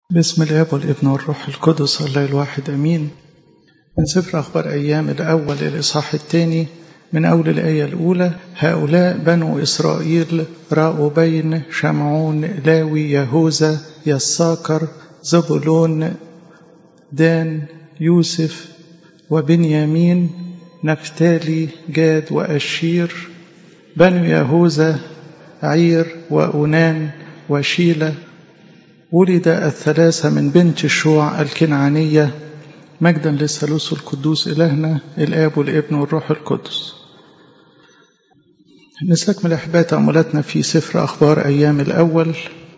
بسم الاب والابن والروح القدس الله الواحد امين من سفر اخبار ايام الاول الاصحاح الثاني من اول الايه الاولى هؤلاء بنو اسرائيل راوا بين شمعون لاوي يهوذا يساكر زبولون دان يوسف وبنيامين نفتالي جاد واشير بنو يهوذا عير وأونان وشيلة ولد الثلاثة من بنت الشوع الكنعانية مجدا للثالوث القدوس إلهنا الآب والابن والروح القدس نستكمل أحباء تأملاتنا في سفر أخبار أيام الأول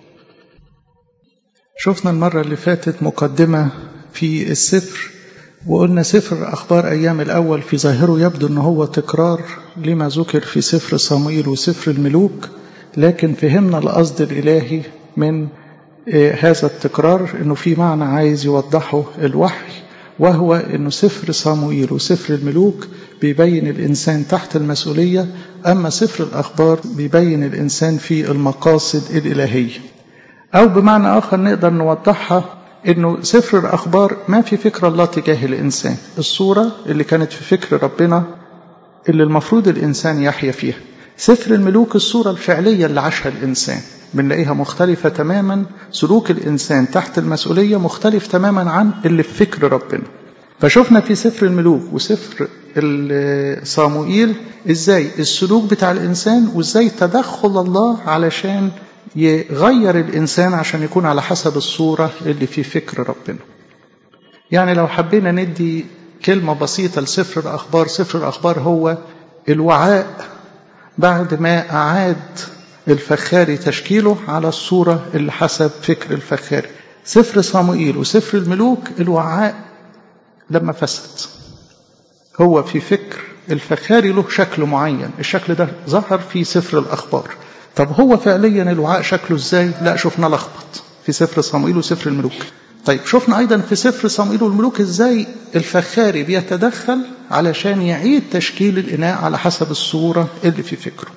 شفنا المرة اللي فاتت مقدمة في السفر وقلنا سفر أخبار أيام الأول في ظاهره يبدو أنه هو تكرار لما ذكر في سفر صموئيل وسفر الملوك لكن فهمنا القصد الإلهي من هذا التكرار أنه في معنى عايز يوضحه الوحي وهو أنه سفر صموئيل وسفر الملوك بيبين الإنسان تحت المسؤولية أما سفر الأخبار بيبين الإنسان في المقاصد الإلهية أو بمعنى آخر نقدر نوضحها انه سفر الاخبار ما في فكر الله تجاه الانسان الصوره اللي كانت في فكر ربنا اللي المفروض الانسان يحيا فيها سفر الملوك الصوره الفعليه اللي عاشها الانسان بنلاقيها مختلفه تماما سلوك الانسان تحت المسؤوليه مختلف تماما عن اللي في فكر ربنا فشفنا في سفر الملوك وسفر صاموئيل ازاي السلوك بتاع الانسان وازاي تدخل الله علشان يغير الإنسان عشان يكون على حسب الصورة اللي في فكر ربنا يعني لو حبينا ندي كلمة بسيطة لسفر الأخبار سفر الأخبار هو الوعاء بعد ما أعاد الفخاري تشكيله على الصورة اللي حسب فكر الفخاري سفر صموئيل وسفر الملوك الوعاء لما فسد هو في فكر الفخاري له شكل معين الشكل ده ظهر في سفر الأخبار طب هو فعليا الوعاء شكله ازاي لا شفنا لخبط في سفر صموئيل وسفر الملوك طيب شفنا ايضا في سفر صموئيل والملوك ازاي الفخاري بيتدخل علشان يعيد تشكيل الاناء على حسب الصوره اللي في فكره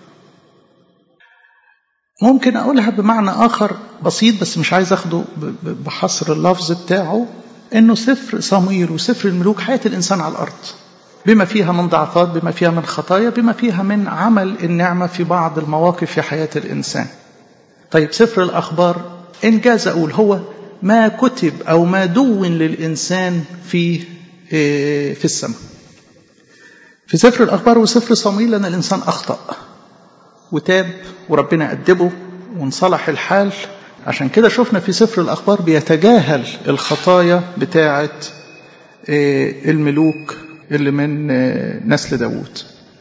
ممكن اقولها بمعنى اخر بسيط بس مش عايز اخده بحصر اللفظ بتاعه انه سفر صموئيل وسفر الملوك حياه الانسان على الارض بما فيها من ضعفات بما فيها من خطايا بما فيها من عمل النعمة في بعض المواقف في حياة الإنسان طيب سفر الأخبار إن جاز أقول هو ما كتب أو ما دون للإنسان في في السماء في سفر الأخبار وسفر صموئيل أن الإنسان أخطأ وتاب وربنا أدبه وانصلح الحال عشان كده شفنا في سفر الأخبار بيتجاهل الخطايا بتاعة الملوك اللي من نسل داوود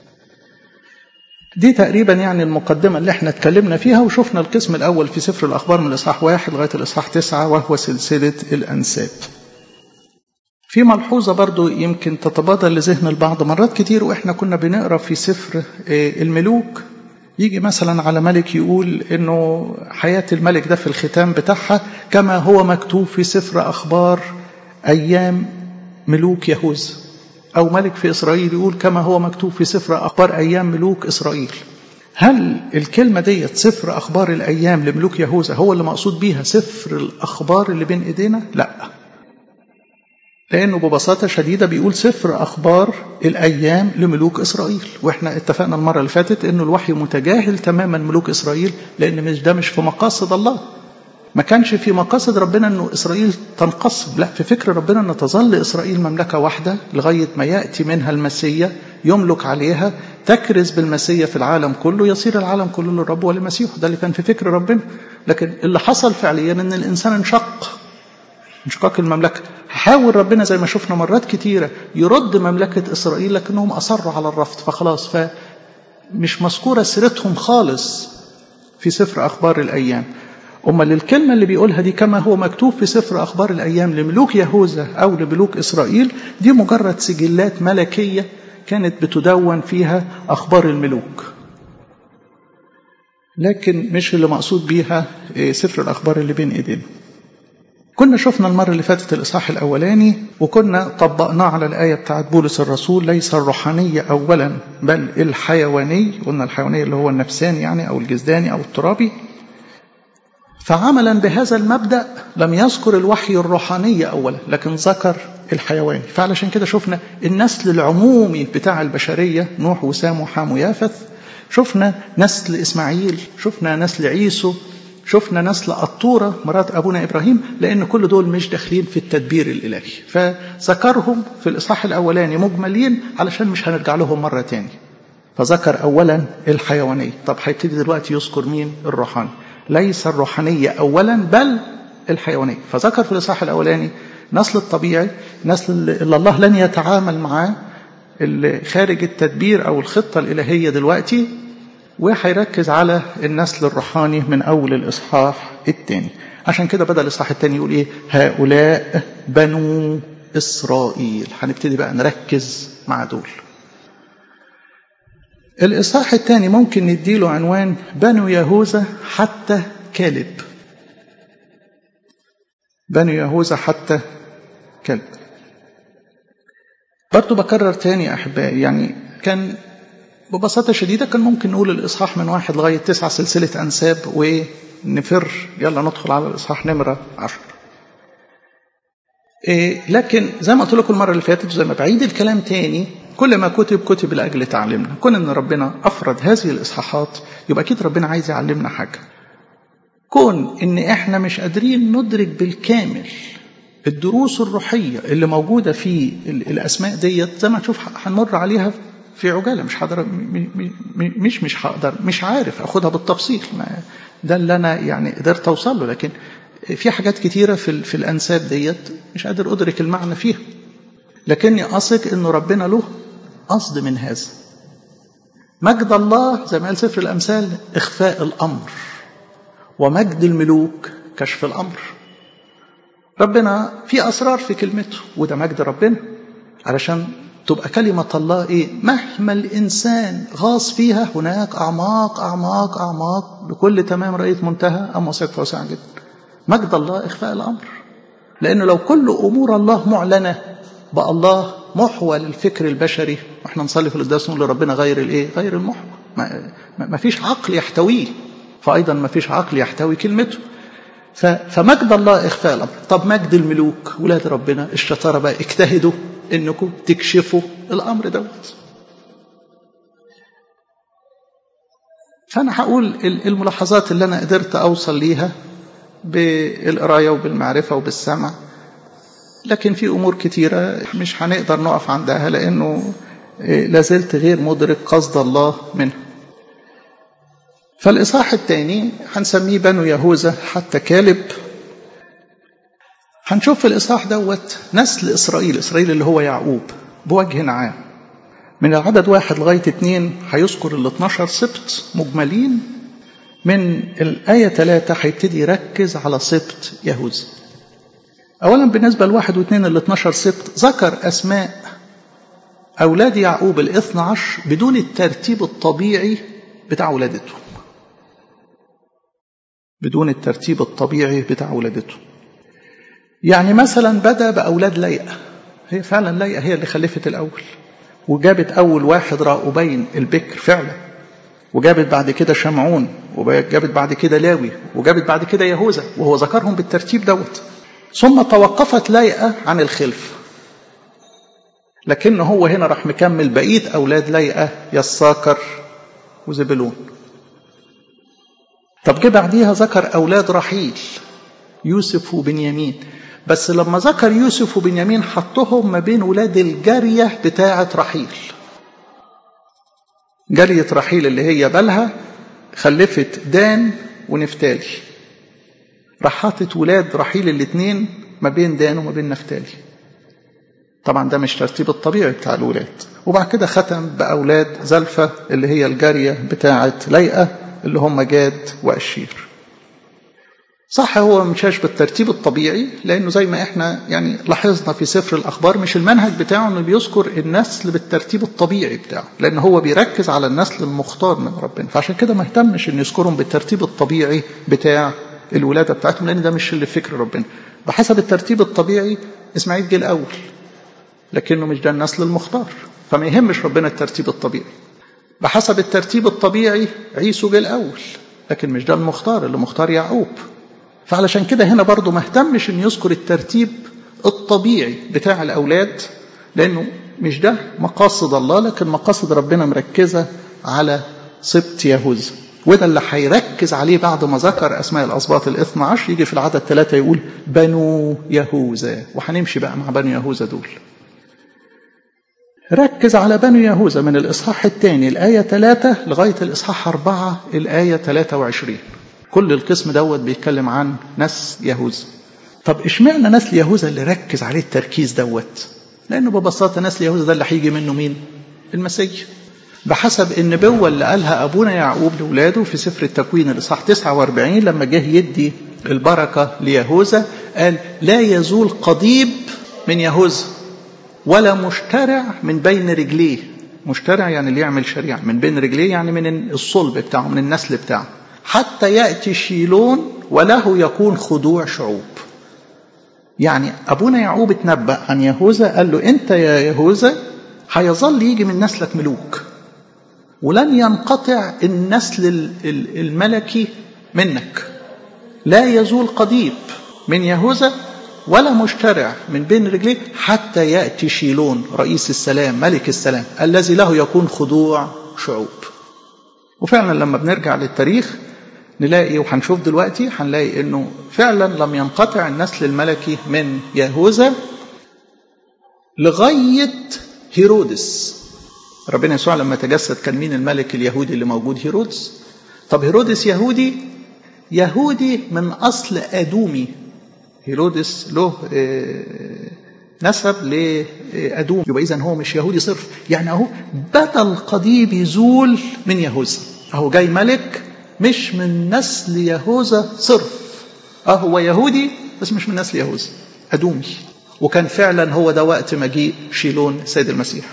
دي تقريبا يعني المقدمة اللي احنا اتكلمنا فيها وشفنا القسم الأول في سفر الأخبار من الإصحاح واحد لغاية الإصحاح تسعة وهو سلسلة الأنساب في ملحوظة برضو يمكن تتبادر لذهن البعض مرات كتير وإحنا كنا بنقرأ في سفر الملوك يجي مثلا على ملك يقول انه حياة الملك ده في الختام بتاعها كما هو مكتوب في سفر أخبار أيام ملوك يهوذا أو ملك في إسرائيل يقول كما هو مكتوب في سفر أخبار أيام ملوك إسرائيل هل الكلمة ديت سفر أخبار الأيام لملوك يهوذا هو اللي مقصود بيها سفر الأخبار اللي بين إيدينا؟ لا لأنه ببساطة شديدة بيقول سفر أخبار الأيام لملوك إسرائيل وإحنا اتفقنا المرة اللي فاتت إنه الوحي متجاهل تماما ملوك إسرائيل لأن مش ده مش في مقاصد الله ما كانش في مقاصد ربنا انه اسرائيل تنقسم لا في فكر ربنا ان تظل اسرائيل مملكه واحده لغايه ما ياتي منها المسيا يملك عليها تكرز بالمسيا في العالم كله يصير العالم كله للرب ولمسيحه ده اللي كان في فكر ربنا لكن اللي حصل فعليا ان الانسان انشق انشقاق المملكه حاول ربنا زي ما شفنا مرات كتيره يرد مملكه اسرائيل لكنهم اصروا على الرفض فخلاص فمش مذكوره سيرتهم خالص في سفر اخبار الايام أمال الكلمة اللي بيقولها دي كما هو مكتوب في سفر أخبار الأيام لملوك يهوذا أو لملوك إسرائيل دي مجرد سجلات ملكية كانت بتدون فيها أخبار الملوك لكن مش اللي مقصود بيها سفر الأخبار اللي بين إيدينا كنا شفنا المرة اللي فاتت الإصحاح الأولاني وكنا طبقناه على الآية بتاعت بولس الرسول ليس الروحانية أولا بل الحيواني قلنا الحيواني اللي هو النفساني يعني أو الجسداني أو الترابي فعملا بهذا المبدأ لم يذكر الوحي الروحاني أولا لكن ذكر الحيواني فعلشان كده شفنا النسل العمومي بتاع البشرية نوح وسام وحام ويافث شفنا نسل إسماعيل شفنا نسل عيسو شفنا نسل قطورة مرات أبونا إبراهيم لأن كل دول مش داخلين في التدبير الإلهي فذكرهم في الإصحاح الأولاني مجملين علشان مش هنرجع لهم مرة تاني فذكر أولا الحيوانية طب هيبتدي دلوقتي يذكر مين الروحاني ليس الروحانية أولا بل الحيوانية فذكر في الإصحاح الأولاني نسل الطبيعي نسل اللي الله لن يتعامل معاه اللي خارج التدبير أو الخطة الإلهية دلوقتي وهيركز على النسل الروحاني من أول الإصحاح الثاني عشان كده بدأ الإصحاح الثاني يقول إيه هؤلاء بنو إسرائيل هنبتدي بقى نركز مع دول الإصحاح الثاني ممكن نديله عنوان بنو يهوذا حتى كالب بنو يهوذا حتى كلب برضو بكرر تاني يا أحبائي يعني كان ببساطة شديدة كان ممكن نقول الإصحاح من واحد لغاية تسعة سلسلة أنساب ونفر يلا ندخل على الإصحاح نمرة عشر إيه لكن زي ما قلت لكم المرة اللي فاتت زي ما بعيد الكلام تاني كل ما كتب كتب لأجل تعليمنا كون أن ربنا أفرد هذه الإصحاحات يبقى أكيد ربنا عايز يعلمنا حاجة كون أن إحنا مش قادرين ندرك بالكامل الدروس الروحية اللي موجودة في الأسماء ديت زي ما نشوف هنمر عليها في عجالة مش هقدر مش مش هقدر مش عارف أخدها بالتفصيل ده اللي أنا يعني قدرت أوصل له لكن في حاجات كتيرة في, في الأنساب ديت مش قادر أدرك المعنى فيها لكني أثق إنه ربنا له قصد من هذا مجد الله زي ما قال سفر الأمثال إخفاء الأمر ومجد الملوك كشف الأمر ربنا في أسرار في كلمته وده مجد ربنا علشان تبقى كلمة الله إيه مهما الإنسان غاص فيها هناك أعماق أعماق أعماق بكل تمام رأيت منتهى أم وسيق واسع جدا مجد الله إخفاء الأمر لأنه لو كل أمور الله معلنة بقى الله محور الفكر البشري واحنا نصلي في القداس نقول لربنا غير الايه غير المحور ما, ما فيش عقل يحتويه فايضا ما فيش عقل يحتوي كلمته فمجد الله اخفاء الامر طب مجد الملوك ولاد ربنا الشطاره بقى اجتهدوا انكم تكشفوا الامر دوت فانا هقول الملاحظات اللي انا قدرت اوصل ليها بالقرايه وبالمعرفه وبالسمع لكن في امور كتيره مش هنقدر نقف عندها لانه لازلت غير مدرك قصد الله منها فالاصحاح الثاني هنسميه بنو يهوذا حتى كالب هنشوف في الاصحاح دوت نسل اسرائيل اسرائيل اللي هو يعقوب بوجه عام من العدد واحد لغايه اثنين هيذكر ال 12 سبط مجملين من الآية ثلاثة هيبتدي يركز على سبط يهوذا أولا بالنسبة لواحد واثنين ال 12 سبط ذكر أسماء أولاد يعقوب الاثنى عشر بدون الترتيب الطبيعي بتاع ولادتهم بدون الترتيب الطبيعي بتاع ولادته يعني مثلا بدأ بأولاد ليئة هي فعلا ليئة هي اللي خلفت الأول وجابت أول واحد راؤوبين البكر فعلا وجابت بعد كده شمعون وجابت بعد كده لاوي وجابت بعد كده يهوذا وهو ذكرهم بالترتيب دوت ثم توقفت ليئة عن الخلف لكن هو هنا راح مكمل بقية أولاد ليئة يساكر وزبلون طب جه بعديها ذكر أولاد رحيل يوسف وبنيامين بس لما ذكر يوسف وبنيامين حطهم ما بين ولاد الجارية بتاعة رحيل جارية رحيل اللي هي بالها خلفت دان ونفتالي راح حاطط ولاد رحيل الاثنين ما بين دان وما بين نفتالي طبعا ده مش ترتيب الطبيعي بتاع الولاد وبعد كده ختم بأولاد زلفة اللي هي الجارية بتاعة ليئة اللي هم جاد وأشير صح هو مشاش بالترتيب الطبيعي لأنه زي ما احنا يعني لاحظنا في سفر الأخبار مش المنهج بتاعه انه بيذكر النسل بالترتيب الطبيعي بتاعه لأن هو بيركز على النسل المختار من ربنا فعشان كده ما اهتمش انه يذكرهم بالترتيب الطبيعي بتاع الولادة بتاعتهم لأن ده مش اللي فكر ربنا بحسب الترتيب الطبيعي إسماعيل جه الأول لكنه مش ده النسل المختار فما يهمش ربنا الترتيب الطبيعي بحسب الترتيب الطبيعي عيسو جه الأول لكن مش ده المختار اللي مختار يعقوب فعلشان كده هنا برضو ما اهتمش ان يذكر الترتيب الطبيعي بتاع الاولاد لانه مش ده مقاصد الله لكن مقاصد ربنا مركزه على سبط يهوذا وده اللي هيركز عليه بعد ما ذكر اسماء الاسباط الاثنى عشر يجي في العدد ثلاثه يقول بنو يهوذا وهنمشي بقى مع بنو يهوذا دول ركز على بنو يهوذا من الإصحاح الثاني الآية 3 لغاية الإصحاح 4 الآية 23 كل القسم دوت بيتكلم عن نسل يهوذا طب اشمعنى نسل يهوذا اللي ركز عليه التركيز دوت لأنه ببساطة نسل يهوذا ده اللي هيجي منه مين المسيح بحسب النبوة اللي قالها أبونا يعقوب لأولاده في سفر التكوين الإصحاح 49 لما جه يدي البركة ليهوذا قال لا يزول قضيب من يهوذا ولا مشترع من بين رجليه مشترع يعني اللي يعمل شريعة من بين رجليه يعني من الصلب بتاعه من النسل بتاعه حتى يأتي شيلون وله يكون خضوع شعوب يعني أبونا يعقوب اتنبأ عن يهوذا قال له أنت يا يهوذا هيظل يجي من نسلك ملوك ولن ينقطع النسل الملكي منك لا يزول قضيب من يهوذا ولا مشترع من بين رجليه حتى يأتي شيلون رئيس السلام ملك السلام الذي له يكون خضوع شعوب وفعلا لما بنرجع للتاريخ نلاقي وهنشوف دلوقتي هنلاقي انه فعلا لم ينقطع النسل الملكي من يهوذا لغايه هيرودس ربنا يسوع لما تجسد كان مين الملك اليهودي اللي موجود هيرودس طب هيرودس يهودي يهودي من اصل ادومي هيرودس له نسب لأدوم يبقى إذا هو مش يهودي صرف يعني أهو بدل قضيب يزول من يهوذا أهو جاي ملك مش من نسل يهوذا صرف أه هو يهودي بس مش من نسل يهوذا أدومي وكان فعلا هو ده وقت مجيء شيلون سيد المسيح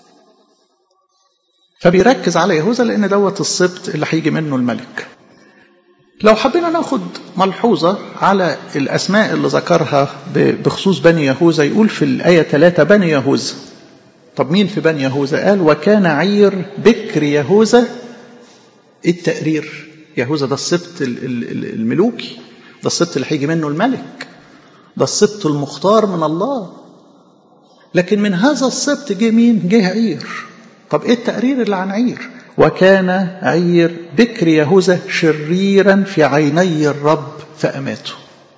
فبيركز على يهوذا لأن دوت السبط اللي هيجي منه الملك لو حبينا ناخد ملحوظة على الأسماء اللي ذكرها بخصوص بني يهوذا يقول في الآية 3 بني يهوذا طب مين في بني يهوذا قال وكان عير بكر يهوذا التقرير يهوذا ده السبط الملوكي ده السبط اللي هيجي منه الملك ده السبط المختار من الله لكن من هذا السبط جه مين جه عير طب ايه التقرير اللي عن عير وكان عير بكر يهوذا شريرا في عيني الرب فأماته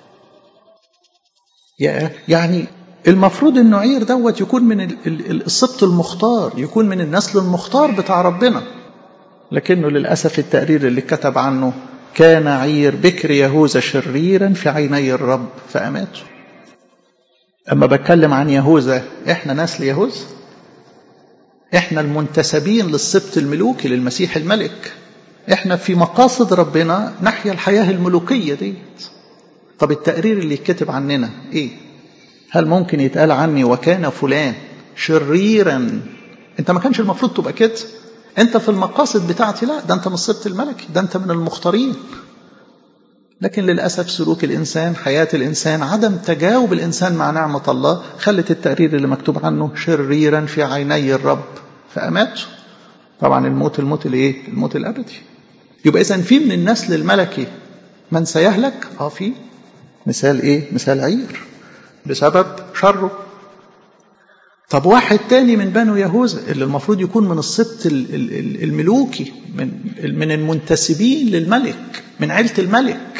يعني المفروض انه عير دوت يكون من السبط المختار يكون من النسل المختار بتاع ربنا لكنه للأسف التقرير اللي كتب عنه كان عير بكر يهوذا شريرا في عيني الرب فأماته أما بتكلم عن يهوذا إحنا نسل يهوذا احنا المنتسبين للسبط الملوكي للمسيح الملك احنا في مقاصد ربنا نحيا الحياة الملوكية دي طب التقرير اللي يتكتب عننا ايه هل ممكن يتقال عني وكان فلان شريرا انت ما كانش المفروض تبقى كده انت في المقاصد بتاعتي لا ده انت من السبط الملكي ده انت من المختارين لكن للأسف سلوك الإنسان حياة الإنسان عدم تجاوب الإنسان مع نعمة الله خلت التقرير اللي مكتوب عنه شريرا في عيني الرب فأماته طبعا الموت الموت الايه الموت الأبدي يبقى إذا في من النسل الملكي من سيهلك اه في مثال ايه مثال عير بسبب شره طب واحد تاني من بنو يهوذا اللي المفروض يكون من السبط الملوكي من من المنتسبين للملك من عيلة الملك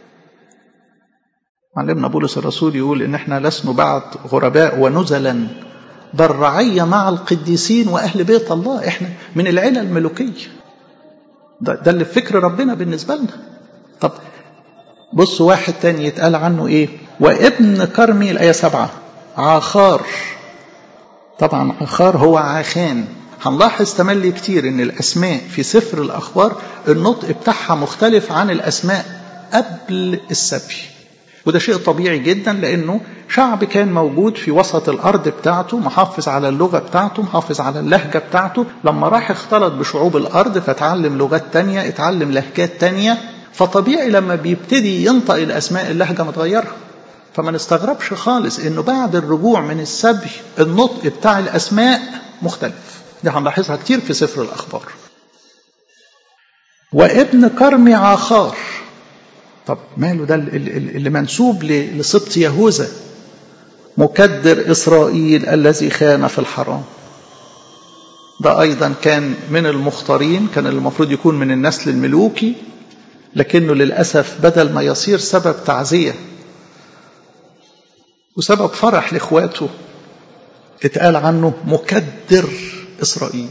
معلمنا بولس الرسول يقول ان احنا لسنا بعد غرباء ونزلا بل رعية مع القديسين واهل بيت الله احنا من العيلة الملوكية ده, ده اللي في فكر ربنا بالنسبة لنا طب بص واحد تاني يتقال عنه ايه وابن كرمي الآية سبعة عاخار طبعا عخار هو عاخان هنلاحظ تملي كتير ان الاسماء في سفر الاخبار النطق بتاعها مختلف عن الاسماء قبل السبي وده شيء طبيعي جدا لانه شعب كان موجود في وسط الارض بتاعته محافظ على اللغه بتاعته محافظ على اللهجه بتاعته لما راح اختلط بشعوب الارض فتعلم لغات تانية اتعلم لهجات تانية فطبيعي لما بيبتدي ينطق الاسماء اللهجه متغيره فما نستغربش خالص انه بعد الرجوع من السبي النطق بتاع الاسماء مختلف دي هنلاحظها كتير في سفر الاخبار وابن كرمي عاخار طب ماله ده اللي منسوب لسبط يهوذا مكدر إسرائيل الذي خان في الحرام ده أيضا كان من المختارين كان المفروض يكون من النسل الملوكي لكنه للأسف بدل ما يصير سبب تعزية وسبب فرح لإخواته اتقال عنه مكدر إسرائيل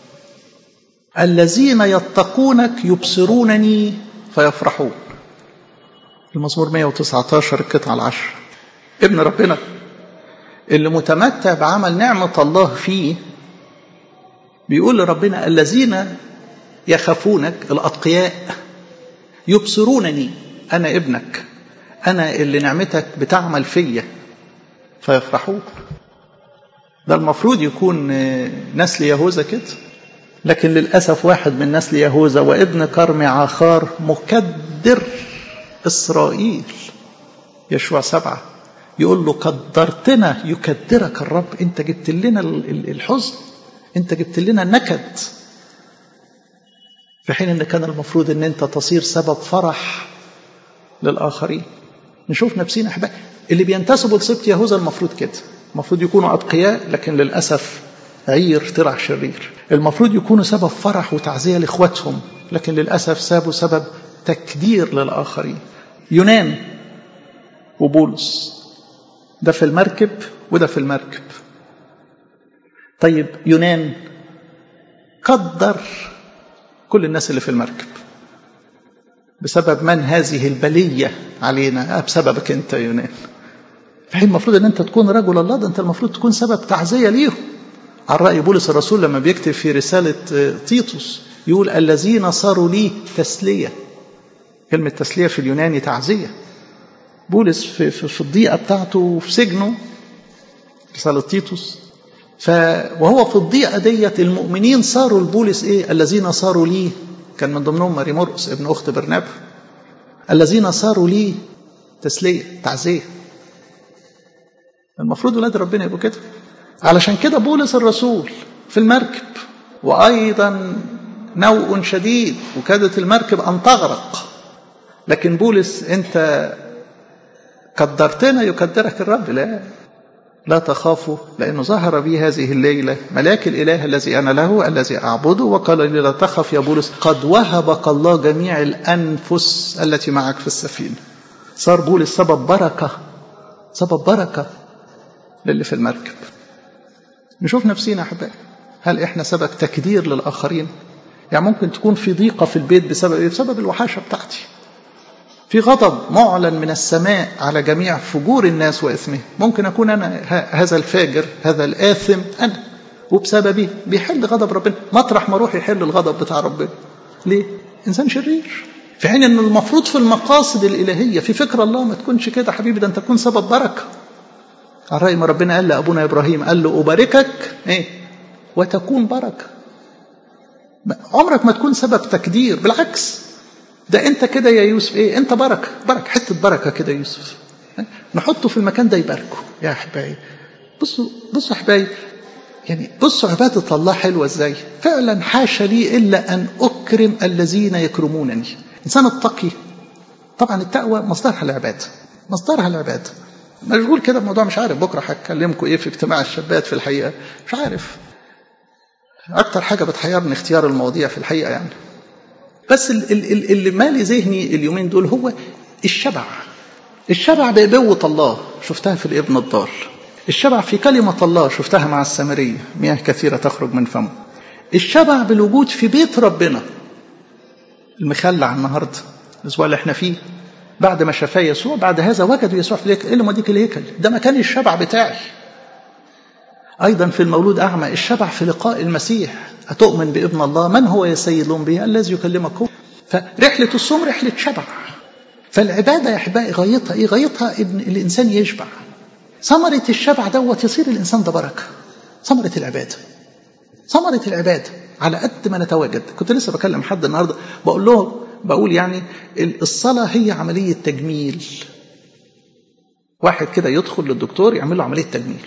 الذين يتقونك يبصرونني فيفرحون المزمور 119 القطعة العشر ابن ربنا اللي متمتع بعمل نعمة الله فيه بيقول لربنا الذين يخافونك الأتقياء يبصرونني أنا ابنك أنا اللي نعمتك بتعمل فيا فيفرحون ده المفروض يكون نسل يهوذا كده لكن للأسف واحد من نسل يهوذا وابن كرم عاخار مكدر إسرائيل يشوع سبعة يقول له قدرتنا يكدرك الرب انت جبت لنا الحزن انت جبت لنا النكد في حين ان كان المفروض ان انت تصير سبب فرح للاخرين نشوف نفسينا احبائي اللي بينتسبوا لسبط يهوذا المفروض كده المفروض يكونوا اتقياء لكن للاسف عير طلع شرير المفروض يكونوا سبب فرح وتعزيه لاخواتهم لكن للاسف سابوا سبب تكدير للاخرين يونان وبولس ده في المركب وده في المركب طيب يونان قدر كل الناس اللي في المركب بسبب من هذه البلية علينا بسببك انت يا يونان فحين المفروض ان انت تكون رجل الله ده انت المفروض تكون سبب تعزية ليهم على رأي بولس الرسول لما بيكتب في رسالة تيتوس يقول الذين صاروا لي تسلية كلمة تسلية في اليوناني تعزية بولس في, في, في الضيقة بتاعته في سجنه رسالة تيتوس ف وهو في الضيقة ديت المؤمنين صاروا لبولس ايه الذين صاروا لي كان من ضمنهم ماري مرقس ابن اخت برنابا الذين صاروا لي تسلية تعزية المفروض ولاد ربنا يبقوا كده علشان كده بولس الرسول في المركب وأيضا نوء شديد وكادت المركب أن تغرق لكن بولس أنت قدرتنا يقدرك الرب لا لا تخافوا لأنه ظهر بي هذه الليلة ملاك الإله الذي أنا له الذي أعبده وقال لي لا تخف يا بولس قد وهبك الله جميع الأنفس التي معك في السفينة صار بولس سبب بركة سبب بركة للي في المركب نشوف نفسينا أحبائي هل إحنا سبب تكدير للآخرين يعني ممكن تكون في ضيقة في البيت بسبب إيه؟ بسبب الوحاشة بتاعتي في غضب معلن من السماء على جميع فجور الناس وإثمهم ممكن أكون أنا هذا الفاجر هذا الآثم أنا وبسببي بيحل غضب ربنا مطرح ما أروح يحل الغضب بتاع ربنا ليه؟ إنسان شرير في حين أن المفروض في المقاصد الإلهية في فكر الله ما تكونش كده حبيبي ده أنت تكون سبب بركة على رأي ما ربنا قال لأبونا إبراهيم قال له أباركك إيه؟ وتكون بركة عمرك ما تكون سبب تكدير بالعكس ده انت كده يا يوسف ايه انت بركه بركه حته بركه كده يا يوسف نحطه في المكان ده يباركه يا احبائي بصوا بصوا احبائي يعني بصوا عبادة الله حلوة ازاي فعلا حاشا لي إلا أن أكرم الذين يكرمونني إنسان التقي طبعا التقوى مصدرها العبادة مصدرها العبادة مشغول كده بموضوع مش عارف بكرة هتكلمكم إيه في اجتماع الشابات في الحقيقة مش عارف أكتر حاجة بتحيرني اختيار المواضيع في الحقيقة يعني بس اللي مالي ذهني اليومين دول هو الشبع الشبع بقوة الله شفتها في الابن الضال الشبع في كلمة الله شفتها مع السامرية مياه كثيرة تخرج من فمه الشبع بالوجود في بيت ربنا المخلع النهاردة الأسبوع اللي احنا فيه بعد ما شفاه يسوع بعد هذا وجدوا يسوع في الهيكل ايه اللي موديك الهيكل ده مكان الشبع بتاعي أيضا في المولود أعمى الشبع في لقاء المسيح أتؤمن بابن الله من هو يا سيد لهم به الذي يكلمك هو فرحلة الصوم رحلة شبع فالعبادة يا أحبائي غايتها إيه غايتها إن الإنسان يشبع ثمرة الشبع دوت يصير الإنسان ده بركة ثمرة العبادة ثمرة العبادة على قد ما نتواجد كنت لسه بكلم حد النهاردة بقول له بقول يعني الصلاة هي عملية تجميل واحد كده يدخل للدكتور يعمل له عملية تجميل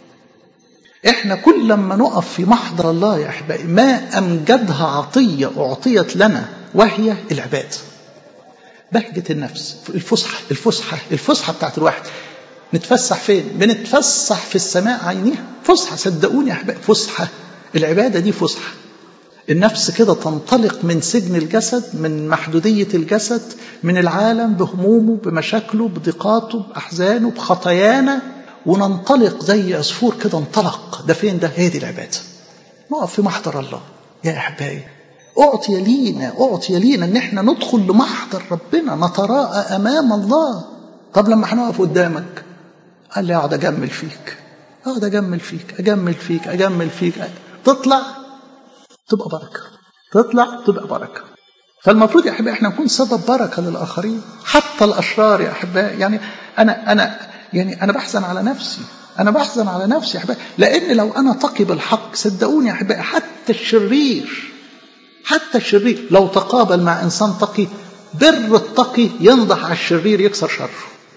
احنا كل لما نقف في محضر الله يا احبائي ما امجدها عطيه اعطيت لنا وهي العباده بهجة النفس الفسحة الفسحة الفسحة بتاعت الواحد نتفسح فين بنتفسح في السماء عينيها فسحة صدقوني يا أحباب فسحة العبادة دي فسحة النفس كده تنطلق من سجن الجسد من محدودية الجسد من العالم بهمومه بمشاكله بضيقاته بأحزانه بخطايانا وننطلق زي عصفور كده انطلق ده فين ده هي دي العبادة نقف في محضر الله يا أحبائي أعطي لينا أعطي لينا إن إحنا ندخل لمحضر ربنا نتراءى أمام الله طب لما هنقف قدامك قال لي أقعد أجمل فيك أقعد أجمل فيك أجمل فيك أجمل فيك تطلع تبقى بركة تطلع تبقى بركة فالمفروض يا أحبائي إحنا نكون سبب بركة للآخرين حتى الأشرار يا أحبائي يعني أنا أنا يعني أنا بحزن على نفسي أنا بحزن على نفسي يا أحبائي لأن لو أنا تقي بالحق صدقوني يا أحبائي حتى الشرير حتى الشرير لو تقابل مع إنسان تقي بر التقي ينضح على الشرير يكسر شره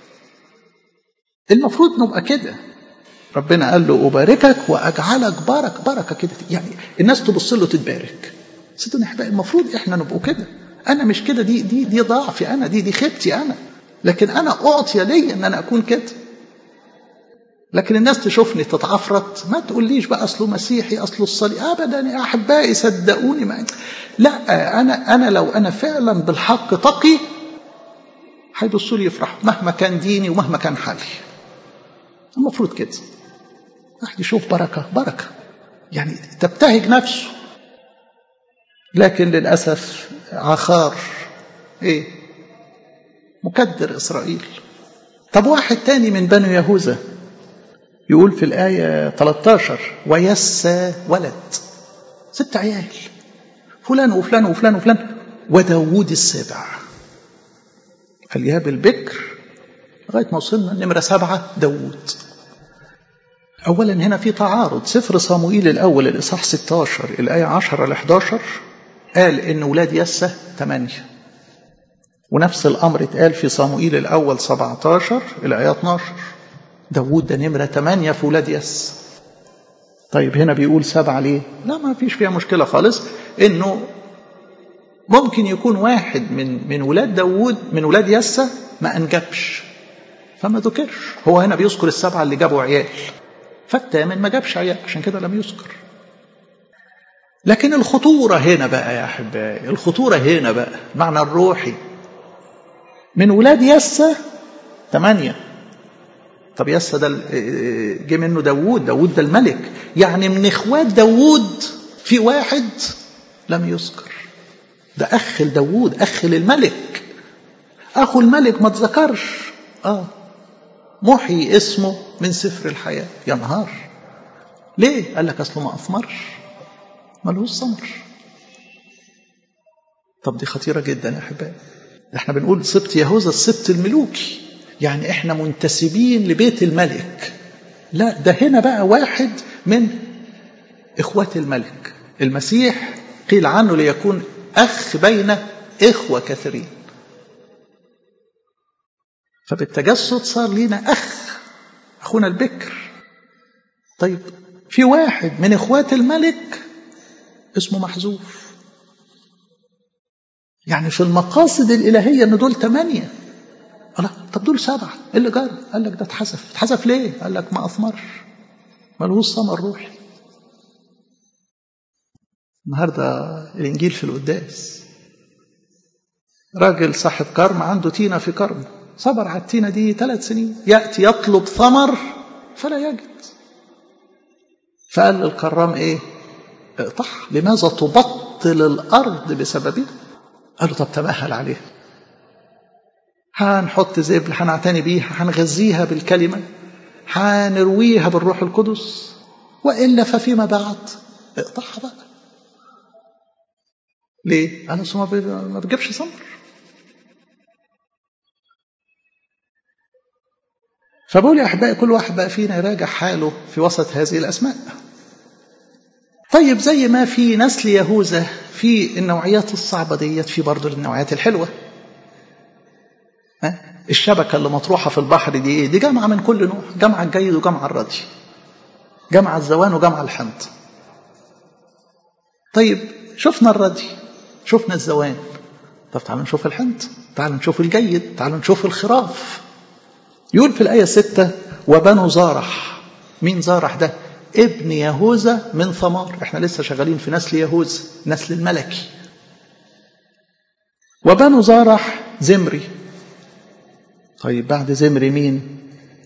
المفروض نبقى كده ربنا قال له أباركك وأجعلك بارك بركة كده يعني الناس تبص له تتبارك صدقني يا أحبائي المفروض إحنا نبقوا كده أنا مش كده دي دي دي ضعفي أنا دي دي خيبتي أنا لكن أنا أعطي لي إن أنا أكون كده لكن الناس تشوفني تتعفرت ما تقوليش بقى اصله مسيحي اصله الصليب ابدا يا احبائي صدقوني ما لا انا انا لو انا فعلا بالحق تقي هيبصوا لي يفرحوا مهما كان ديني ومهما كان حالي المفروض كده واحد يشوف بركه بركه يعني تبتهج نفسه لكن للاسف عخار ايه مكدر اسرائيل طب واحد تاني من بنو يهوذا يقول في الآية 13 ويسى ولد ست عيال فلان وفلان وفلان وفلان وداوود السابع الياب البكر لغاية ما وصلنا نمرة سبعة داوود أولا هنا في تعارض سفر صموئيل الأول الإصحاح 16 الآية 10 ل 11 قال إن ولاد يسى ثمانية ونفس الأمر اتقال في صموئيل الأول 17 الآية 12 داوود ده نمرة ثمانية في ولاد يس طيب هنا بيقول سبعة ليه لا ما فيش فيها مشكلة خالص انه ممكن يكون واحد من من ولاد داوود من ولاد يسى ما انجبش فما ذكرش هو هنا بيذكر السبعة اللي جابوا عيال فالثامن ما جابش عيال عشان كده لم يذكر لكن الخطورة هنا بقى يا أحبائي الخطورة هنا بقى معنى الروحي من ولاد يسى ثمانية طب يسا ده جه منه داوود داوود ده الملك يعني من اخوات داوود في واحد لم يذكر ده اخ لداوود اخ للملك اخو الملك ما تذكرش اه محي اسمه من سفر الحياه يا نهار ليه قال لك اصله ما اثمرش ملوش ثمر طب دي خطيره جدا يا احبائي احنا بنقول سبط يهوذا السبط الملوكي يعني احنا منتسبين لبيت الملك لا ده هنا بقى واحد من اخوات الملك المسيح قيل عنه ليكون اخ بين اخوه كثيرين فبالتجسد صار لينا اخ اخونا البكر طيب في واحد من اخوات الملك اسمه محذوف يعني في المقاصد الالهيه ان دول ثمانيه الله طب دول سبعة ايه اللي جرى؟ قال لك ده اتحذف، اتحذف ليه؟ قال لك ما اثمرش ملهوش ثمر روحي. النهارده الانجيل في القداس راجل صاحب كرم عنده تينة في كرم صبر على التينة دي ثلاث سنين يأتي يطلب ثمر فلا يجد فقال للكرام ايه اقطعها لماذا تبطل الأرض بسببه قال له طب تمهل عليها هنحط زبل هنعتني بيها هنغذيها بالكلمة هنرويها بالروح القدس وإلا ففيما بعد اقطعها بقى ليه؟ أنا ما بجيبش ثمر فبقول يا أحبائي كل واحد بقى فينا يراجع حاله في وسط هذه الأسماء طيب زي ما في نسل يهوذا في النوعيات الصعبة ديت في برضه النوعيات الحلوة الشبكة اللي مطروحة في البحر دي ايه؟ دي جامعة من كل نوع، جامعة الجيد وجامعة الردي. جامعة الزوان وجامعة الحمض. طيب شفنا الردي، شفنا الزوان. طب تعالوا نشوف الحنط تعالوا نشوف الجيد تعالوا نشوف الخراف يقول في الآية ستة وبنو زارح مين زارح ده ابن يهوذا من ثمار احنا لسه شغالين في نسل يهوذا نسل الملكي وبنو زارح زمري طيب بعد زمري مين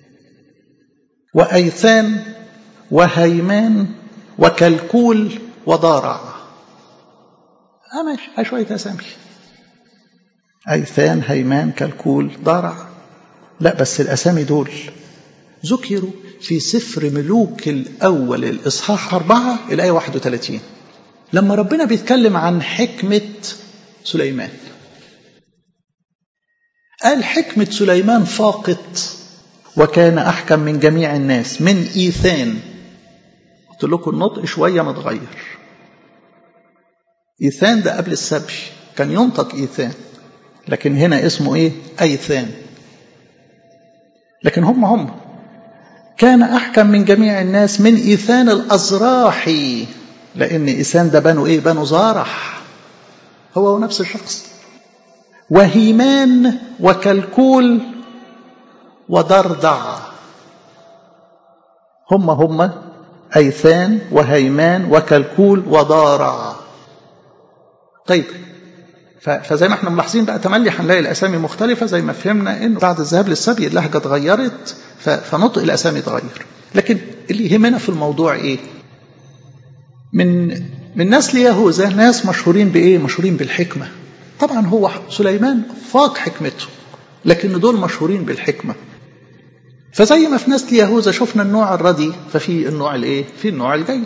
وأيثان وهيمان وكلكول وضارع اه ماشي شوية أسامي أيثان هيمان كلكول ضارع لا بس الأسامي دول ذكروا في سفر ملوك الأول الإصحاح أربعة الآية 31 لما ربنا بيتكلم عن حكمة سليمان قال حكمة سليمان فاقت وكان أحكم من جميع الناس من إيثان قلت لكم النطق شوية متغير إيثان ده قبل السبي كان ينطق إيثان لكن هنا اسمه إيه أيثان لكن هم هم كان أحكم من جميع الناس من إيثان الأزراحي لأن إيثان ده بنو إيه بنو زارح هو هو نفس الشخص وهيمان وكلكول ودردع هم هم أيثان وهيمان وكلكول ودارع طيب فزي ما احنا ملاحظين بقى تملي هنلاقي الاسامي مختلفه زي ما فهمنا انه بعد الذهاب للسبي اللهجه اتغيرت فنطق الاسامي اتغير لكن اللي يهمنا في الموضوع ايه من من نسل يهوذا ناس مشهورين بايه مشهورين بالحكمه طبعا هو سليمان فاق حكمته لكن دول مشهورين بالحكمه فزي ما في نسل يهوذا شفنا النوع الردي ففي النوع الايه في النوع الجيد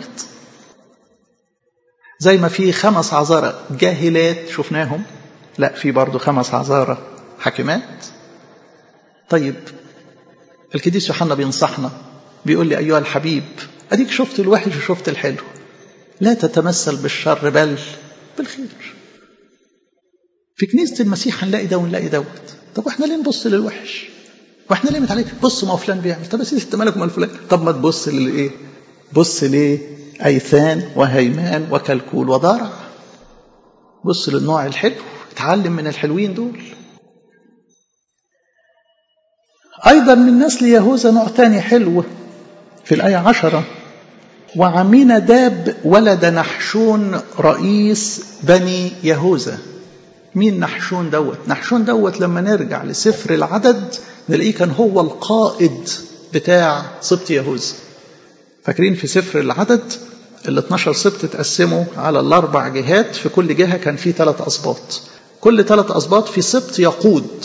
زي ما في خمس عذارى جاهلات شفناهم لا في برضو خمس عذارى حاكمات طيب القديس يوحنا بينصحنا بيقول لي أيها الحبيب أديك شفت الوحش وشفت الحلو لا تتمثل بالشر بل بالخير في كنيسة المسيح هنلاقي ده ونلاقي دوت طب واحنا ليه نبص للوحش واحنا ليه متعلق بص ما هو فلان بيعمل طب يا سيدي انت مالك ومال فلان طب ما تبص للايه بص ليه أيثان وهيمان وكلكول وضارع بص للنوع الحلو اتعلم من الحلوين دول أيضا من نسل يهوذا نوع تاني حلو في الآية عشرة وعمين داب ولد نحشون رئيس بني يهوذا مين نحشون دوت نحشون دوت لما نرجع لسفر العدد نلاقيه كان هو القائد بتاع سبط يهوذا فاكرين في سفر العدد ال 12 سبط اتقسموا على الاربع جهات في كل جهه كان في ثلاث اسباط كل ثلاث اسباط في سبط يقود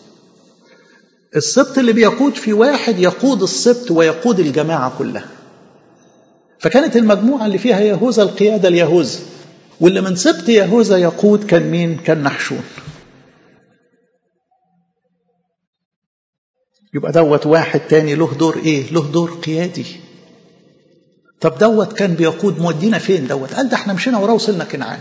السبط اللي بيقود في واحد يقود السبط ويقود الجماعه كلها فكانت المجموعه اللي فيها يهوذا القياده اليهوذا واللي من سبط يهوذا يقود كان مين كان نحشون يبقى دوت واحد تاني له دور ايه له دور قيادي طب دوت كان بيقود مودينا فين دوت قال ده احنا مشينا وراه وصلنا كنعان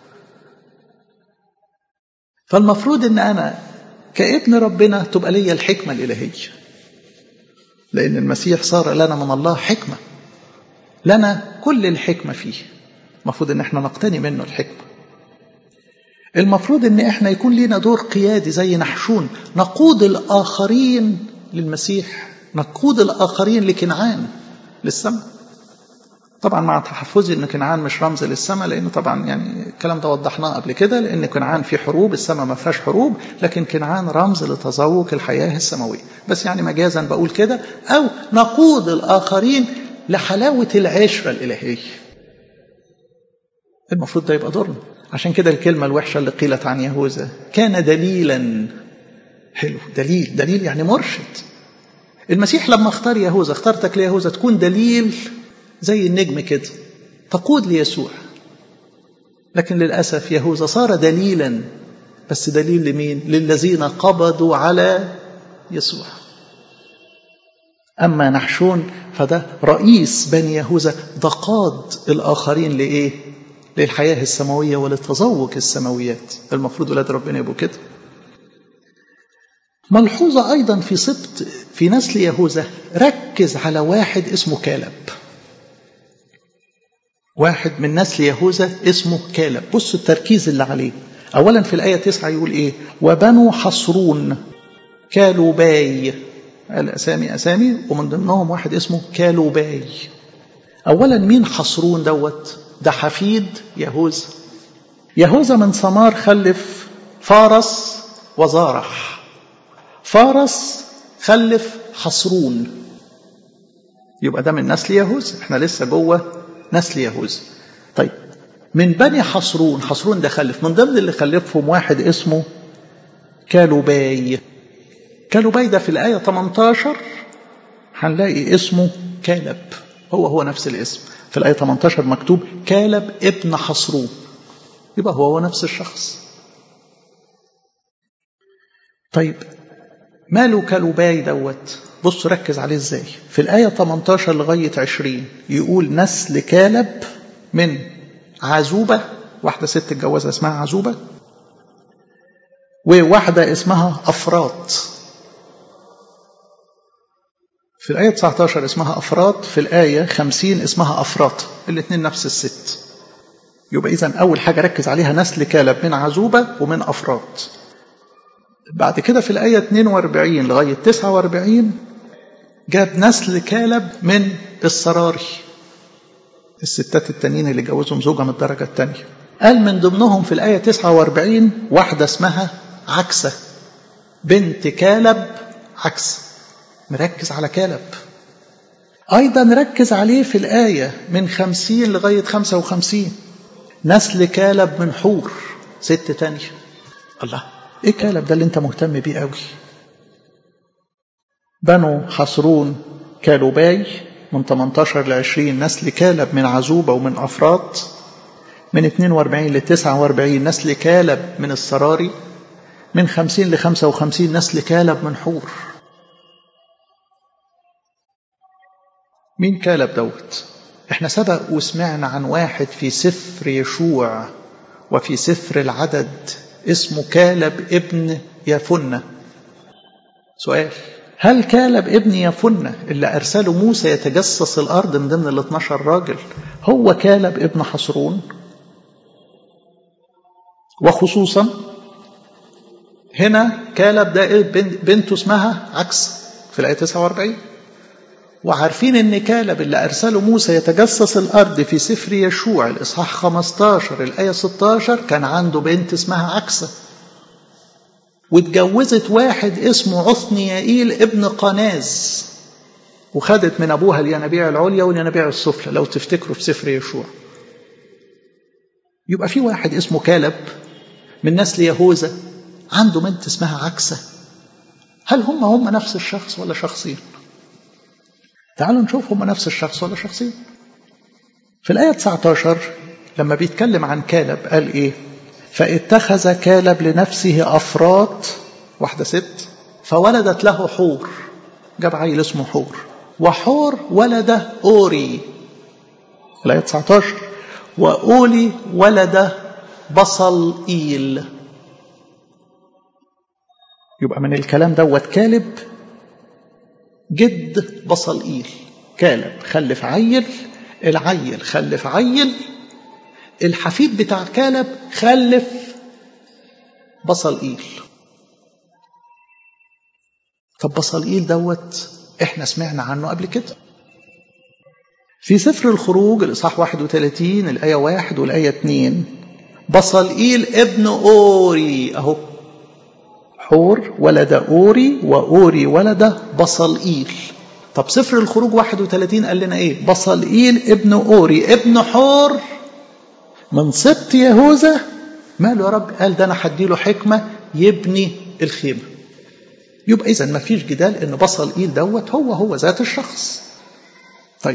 فالمفروض ان انا كابن ربنا تبقى ليا الحكمة الإلهية لأن المسيح صار لنا من الله حكمة لنا كل الحكمة فيه المفروض ان احنا نقتني منه الحكمة المفروض ان احنا يكون لنا دور قيادي زي نحشون نقود الآخرين للمسيح نقود الآخرين لكنعان للسماء طبعا مع تحفظي ان كنعان مش رمز للسماء لان طبعا يعني الكلام ده وضحناه قبل كده لان كنعان في حروب السماء ما فيهاش حروب لكن كنعان رمز لتذوق الحياه السماويه بس يعني مجازا بقول كده او نقود الاخرين لحلاوه العشره الالهيه المفروض ده يبقى دورنا عشان كده الكلمه الوحشه اللي قيلت عن يهوذا كان دليلا حلو دليل دليل يعني مرشد المسيح لما اختار يهوذا اختارتك ليهوذا تكون دليل زي النجم كده تقود ليسوع لكن للأسف يهوذا صار دليلا بس دليل لمين للذين قبضوا على يسوع أما نحشون فده رئيس بني يهوذا ده قاد الآخرين لإيه للحياة السماوية وللتذوق السماويات المفروض ولاد ربنا يبقوا كده ملحوظة أيضا في سبط في نسل يهوذا ركز على واحد اسمه كالب واحد من نسل يهوذا اسمه كالب بصوا التركيز اللي عليه أولا في الآية 9 يقول إيه وبنو حصرون كالوباي الأسامي أسامي ومن ضمنهم واحد اسمه كالوباي أولا مين حصرون دوت ده حفيد يهوذا يهوذا من ثمار خلف فارس وزارح فارس خلف حصرون يبقى ده من نسل يهوذا احنا لسه جوه نسل يهوذا طيب من بني حصرون حصرون ده خلف من ضمن اللي خلفهم واحد اسمه كالوباي كالوباي ده في الآية 18 هنلاقي اسمه كالب هو هو نفس الاسم في الآية 18 مكتوب كالب ابن حصرون يبقى هو هو نفس الشخص طيب ماله كالوباي دوت بص ركز عليه ازاي في الآية 18 لغاية 20 يقول نسل كالب من عزوبة واحدة ست اتجوزها اسمها عزوبة وواحدة اسمها أفراط في الآية 19 اسمها أفراط في الآية 50 اسمها أفراط الاثنين نفس الست يبقى إذا أول حاجة ركز عليها نسل كالب من عزوبة ومن أفراط بعد كده في الآية 42 لغاية 49 جاب نسل كالب من السراري الستات التانيين اللي جوزهم زوجة من الدرجة التانية قال من ضمنهم في الآية 49 واحدة اسمها عكسة بنت كالب عكسة مركز على كالب أيضا ركز عليه في الآية من 50 لغاية 55 نسل كالب من حور ست تانية الله ايه كالب ده اللي انت مهتم بيه قوي بنو حصرون كالوباي من 18 ل 20 نسل كالب من عزوبة ومن أفراط من 42 ل 49 نسل كالب من السراري من 50 ل 55 نسل كالب من حور مين كالب دوت احنا سبق وسمعنا عن واحد في سفر يشوع وفي سفر العدد اسمه كالب ابن يفنة سؤال هل كالب ابن يفنة اللي أرسله موسى يتجسس الأرض من ضمن ال 12 راجل هو كالب ابن حصرون وخصوصا هنا كالب ده بنته اسمها عكس في الآية 49 وعارفين ان كالب اللي ارسله موسى يتجسس الارض في سفر يشوع الاصحاح 15 الايه 16 كان عنده بنت اسمها عكسه واتجوزت واحد اسمه عثنيائيل ابن قناز وخدت من ابوها الينابيع العليا والينابيع السفلى لو تفتكروا في سفر يشوع يبقى في واحد اسمه كالب من نسل يهوذا عنده بنت اسمها عكسه هل هم هم نفس الشخص ولا شخصين تعالوا نشوف هم نفس الشخص ولا شخصين في الآية 19 لما بيتكلم عن كالب قال إيه فاتخذ كالب لنفسه أفراط واحدة ست فولدت له حور جاب عيل اسمه حور وحور ولد أوري الآية 19 وأولي ولد بصل إيل يبقى من الكلام دوت كالب جد بصل إيل كالب خلف عيل العيل خلف عيل الحفيد بتاع كالب خلف بصل إيل طب بصل إيل دوت احنا سمعنا عنه قبل كده في سفر الخروج الإصحاح 31 الآية 1 والآية 2 بصل إيل ابن أوري أهو حور ولد أوري وأوري ولد بصل إيل طب سفر الخروج 31 قال لنا إيه بصل إيل ابن أوري ابن حور من سبط يهوذا ماله يا رب قال ده أنا هديله حكمة يبني الخيمة يبقى إذا ما فيش جدال إن بصل إيل دوت هو هو ذات الشخص طيب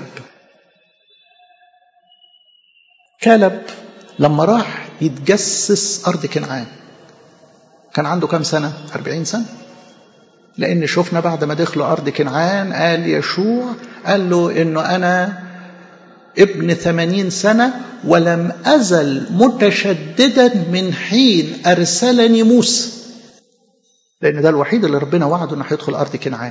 كالب لما راح يتجسس أرض كنعان كان عنده كام سنة؟ أربعين سنة لأن شفنا بعد ما دخلوا أرض كنعان قال يشوع قال له إنه أنا ابن ثمانين سنة ولم أزل متشددا من حين أرسلني موسى لأن ده الوحيد اللي ربنا وعده إنه هيدخل أرض كنعان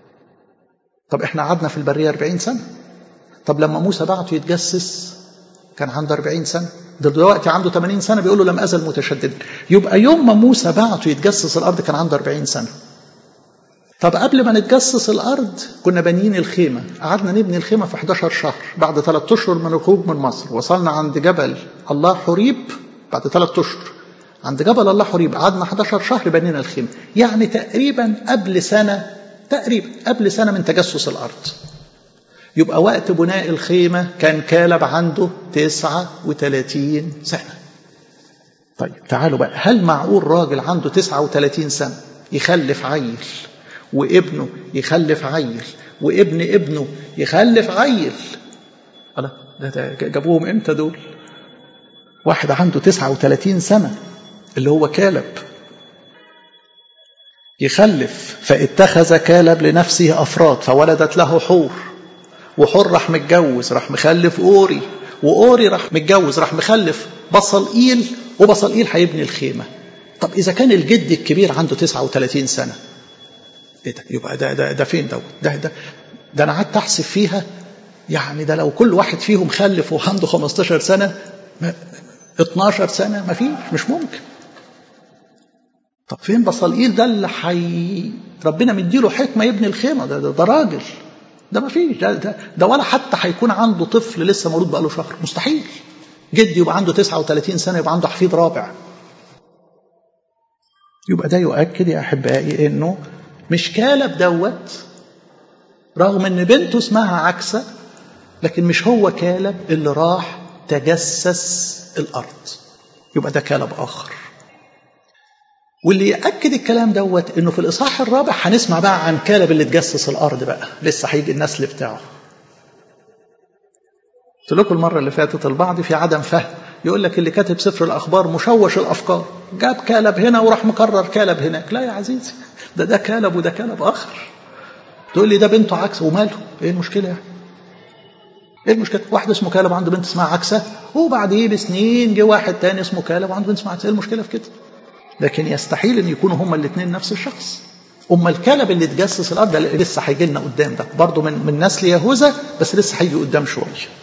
طب إحنا قعدنا في البرية أربعين سنة طب لما موسى بعته يتجسس كان عنده 40 سنة دلوقتي عنده 80 سنة بيقول له لم أزل متشددا يبقى يوم ما موسى بعته يتجسس الأرض كان عنده 40 سنة طب قبل ما نتجسس الأرض كنا بانيين الخيمة قعدنا نبني الخيمة في 11 شهر بعد ثلاث أشهر من الخروج من مصر وصلنا عند جبل الله حريب بعد ثلاث أشهر عند جبل الله حريب قعدنا 11 شهر بنينا الخيمة يعني تقريبا قبل سنة تقريبا قبل سنة من تجسس الأرض يبقى وقت بناء الخيمة كان كالب عنده 39 سنة طيب تعالوا بقى هل معقول راجل عنده 39 سنة يخلف عيل وابنه يخلف عيل وابن ابنه يخلف عيل الله ده, ده جابوهم امتى دول واحد عنده 39 سنة اللي هو كالب يخلف فاتخذ كالب لنفسه أفراد فولدت له حور وحور راح متجوز راح مخلف أوري وأوري راح متجوز راح مخلف بصل إيل وبصل إيل هيبني الخيمة طب إذا كان الجد الكبير عنده 39 سنة إيه ده يبقى ده ده, ده فين ده ده ده, ده أنا قعدت أحسب فيها يعني ده لو كل واحد فيهم خلف وعنده 15 سنة 12 سنة ما فيش مش ممكن طب فين بصلئيل ده اللي حي ربنا مديله حكمة يبني الخيمة ده, ده, ده راجل ده ما فيش ده, ده, ده ولا حتى هيكون عنده طفل لسه مولود بقاله شهر مستحيل جدي يبقى عنده 39 سنة يبقى عنده حفيد رابع يبقى ده يؤكد يا أحبائي إنه مش كالب دوت رغم إن بنته اسمها عكسة لكن مش هو كالب اللي راح تجسس الأرض يبقى ده كالب آخر واللي يأكد الكلام دوت انه في الاصحاح الرابع هنسمع بقى عن كالب اللي تجسس الارض بقى لسه هيجي النسل بتاعه قلت لكم المره اللي فاتت البعض في عدم فهم يقول لك اللي كاتب سفر الاخبار مشوش الافكار جاب كالب هنا وراح مكرر كالب هناك لا يا عزيزي ده ده كالب وده كالب اخر تقول لي ده بنته عكسه وماله ايه المشكله يعني ايه المشكله واحد اسمه كالب عنده بنت اسمها عكسه وبعديه بسنين جه واحد تاني اسمه كالب وعنده بنت اسمها عكسه ايه المشكله في كده لكن يستحيل ان يكونوا هما الاثنين نفس الشخص اما الكلب اللي تجسس الارض ده لسه هيجي لنا قدام ده برضه من من نسل يهوذا بس لسه هيجي قدام شويه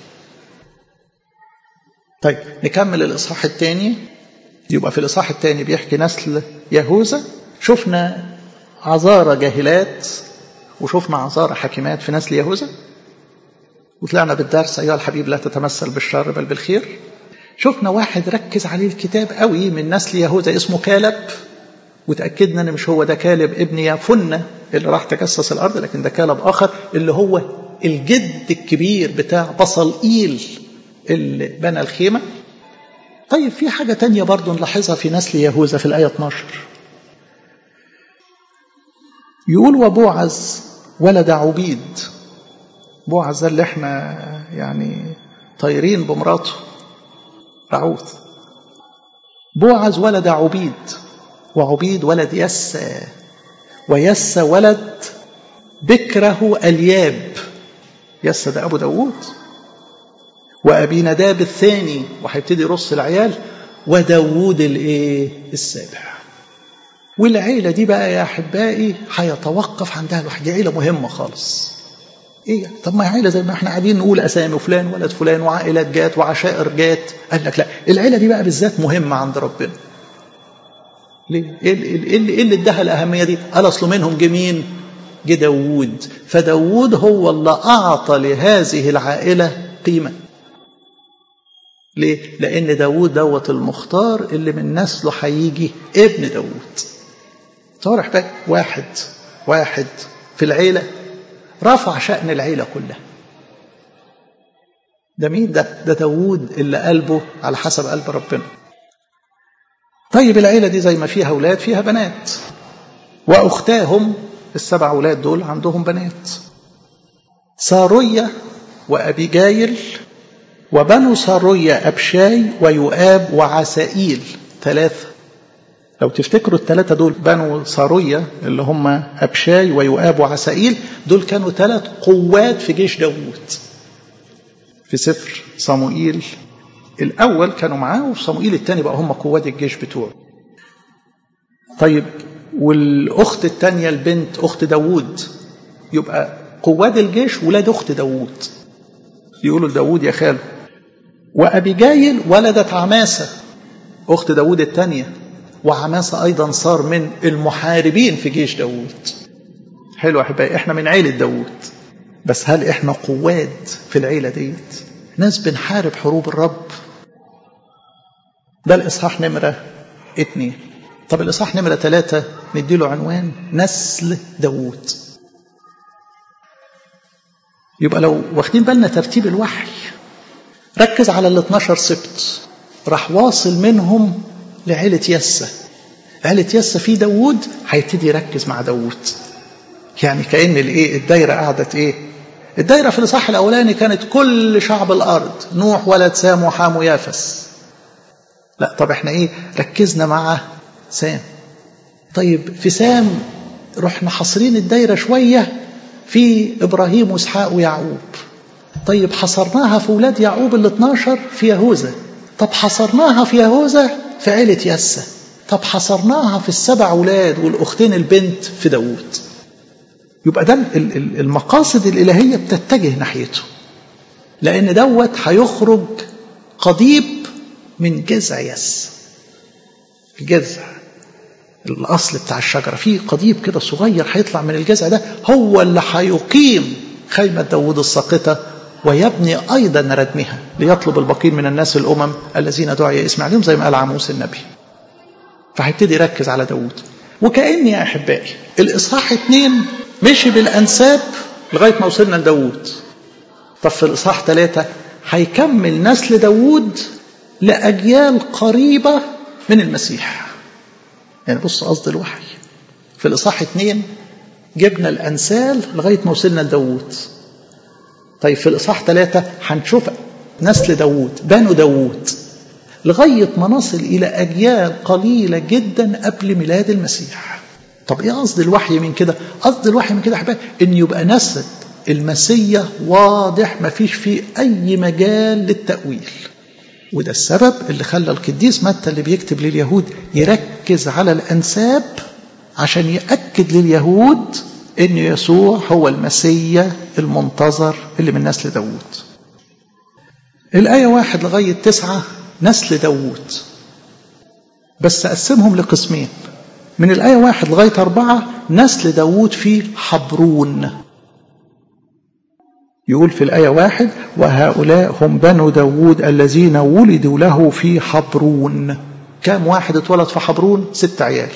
طيب نكمل الاصحاح الثاني يبقى في الاصحاح الثاني بيحكي نسل يهوذا شفنا عذارى جاهلات وشفنا عذارى حكيمات في نسل يهوذا وطلعنا بالدرس ايها الحبيب لا تتمثل بالشر بل بالخير شفنا واحد ركز عليه الكتاب قوي من نسل يهوذا اسمه كالب وتأكدنا ان مش هو ده كالب ابن يافنة اللي راح تجسس الارض لكن ده كالب اخر اللي هو الجد الكبير بتاع بصل ايل اللي بنى الخيمة طيب في حاجة تانية برضو نلاحظها في نسل يهوذا في الآية 12 يقول وبوعز ولد عبيد بوعز ده اللي احنا يعني طايرين بمراته رعوث بوعز ولد عبيد وعبيد ولد يسى ويسى ولد بكره الياب يسى ده ابو داوود وابي نداب الثاني وهيبتدي يرص العيال وداوود الايه السابع والعيله دي بقى يا احبائي هيتوقف عندها الواحد دي عيله مهمه خالص ايه طب ما عيله زي ما احنا قاعدين نقول اسامي فلان ولد فلان وعائلات جات وعشائر جات قال لك لا العيله دي بقى بالذات مهمه عند ربنا ليه ايه اللي, إيه اللي اداها الاهميه دي قال اصله منهم جه مين جه داوود فداوود هو اللي اعطى لهذه العائله قيمه ليه لان داوود دوت المختار اللي من نسله هيجي ابن داوود صارح بقى واحد واحد في العيله رفع شأن العيلة كلها ده مين ده ده داوود اللي قلبه على حسب قلب ربنا طيب العيلة دي زي ما فيها أولاد فيها بنات وأختاهم السبع أولاد دول عندهم بنات سارية وأبيجايل وبنو سارية أبشاي ويؤاب وعسائيل ثلاثة لو تفتكروا الثلاثة دول بنو سارية اللي هم أبشاي ويؤاب وعسائيل دول كانوا ثلاث قوات في جيش داوود في سفر صموئيل الأول كانوا معاه وفي صموئيل الثاني بقى هم قوات الجيش بتوعه طيب والأخت الثانية البنت أخت داوود يبقى قوات الجيش ولاد أخت داوود يقولوا لداوود يا خاله وأبيجايل ولدت عماسة أخت داود الثانية وعماسة أيضا صار من المحاربين في جيش داود حلو أحبائي إحنا من عيلة داود بس هل إحنا قواد في العيلة ديت ناس بنحارب حروب الرب ده الإصحاح نمرة اتنين طب الإصحاح نمرة ثلاثة نديله عنوان نسل داوود يبقى لو واخدين بالنا ترتيب الوحي ركز على ال 12 سبت راح واصل منهم لعيلة يسة عيلة يسة في داوود هيبتدي يركز مع داوود يعني كأن الايه الدايرة قعدت ايه الدايرة في الإصحاح الأولاني كانت كل شعب الأرض نوح ولد سام وحام ويافس لا طب احنا ايه ركزنا مع سام طيب في سام رحنا حاصرين الدايرة شوية في إبراهيم وإسحاق ويعقوب طيب حصرناها في ولاد يعقوب ال 12 في يهوذا طب حصرناها في يهوذا في عيلة يسة طب حصرناها في السبع ولاد والأختين البنت في داوود يبقى ده المقاصد الإلهية بتتجه ناحيته لأن دوت هيخرج قضيب من جذع يس الجذع الأصل بتاع الشجرة فيه قضيب كده صغير هيطلع من الجذع ده هو اللي هيقيم خيمة داود الساقطة ويبني أيضا ردمها ليطلب البقين من الناس الأمم الذين دعي اسم عليهم زي ما قال عموس النبي فهيبتدي يركز على داود وكأن يا أحبائي الإصحاح اتنين مشي بالأنساب لغاية ما وصلنا لداود طب في الإصحاح ثلاثة هيكمل نسل داود لأجيال قريبة من المسيح يعني بص قصد الوحي في الإصحاح اتنين جبنا الأنسال لغاية ما وصلنا لداود طيب في الإصحاح ثلاثة هنشوف نسل داود بنو داود لغاية ما نصل إلى أجيال قليلة جدا قبل ميلاد المسيح طب إيه قصد الوحي من كده قصد الوحي من كده أحبائي إن يبقى نسل المسيح واضح ما فيش فيه أي مجال للتأويل وده السبب اللي خلى القديس متى اللي بيكتب لليهود يركز على الأنساب عشان يأكد لليهود أن يسوع هو المسيا المنتظر اللي من نسل داوود الآية واحد لغاية تسعة نسل داوود بس أقسمهم لقسمين من الآية واحد لغاية أربعة نسل داوود في حبرون يقول في الآية واحد وهؤلاء هم بنو داود الذين ولدوا له في حبرون كم واحد اتولد في حبرون ست عيال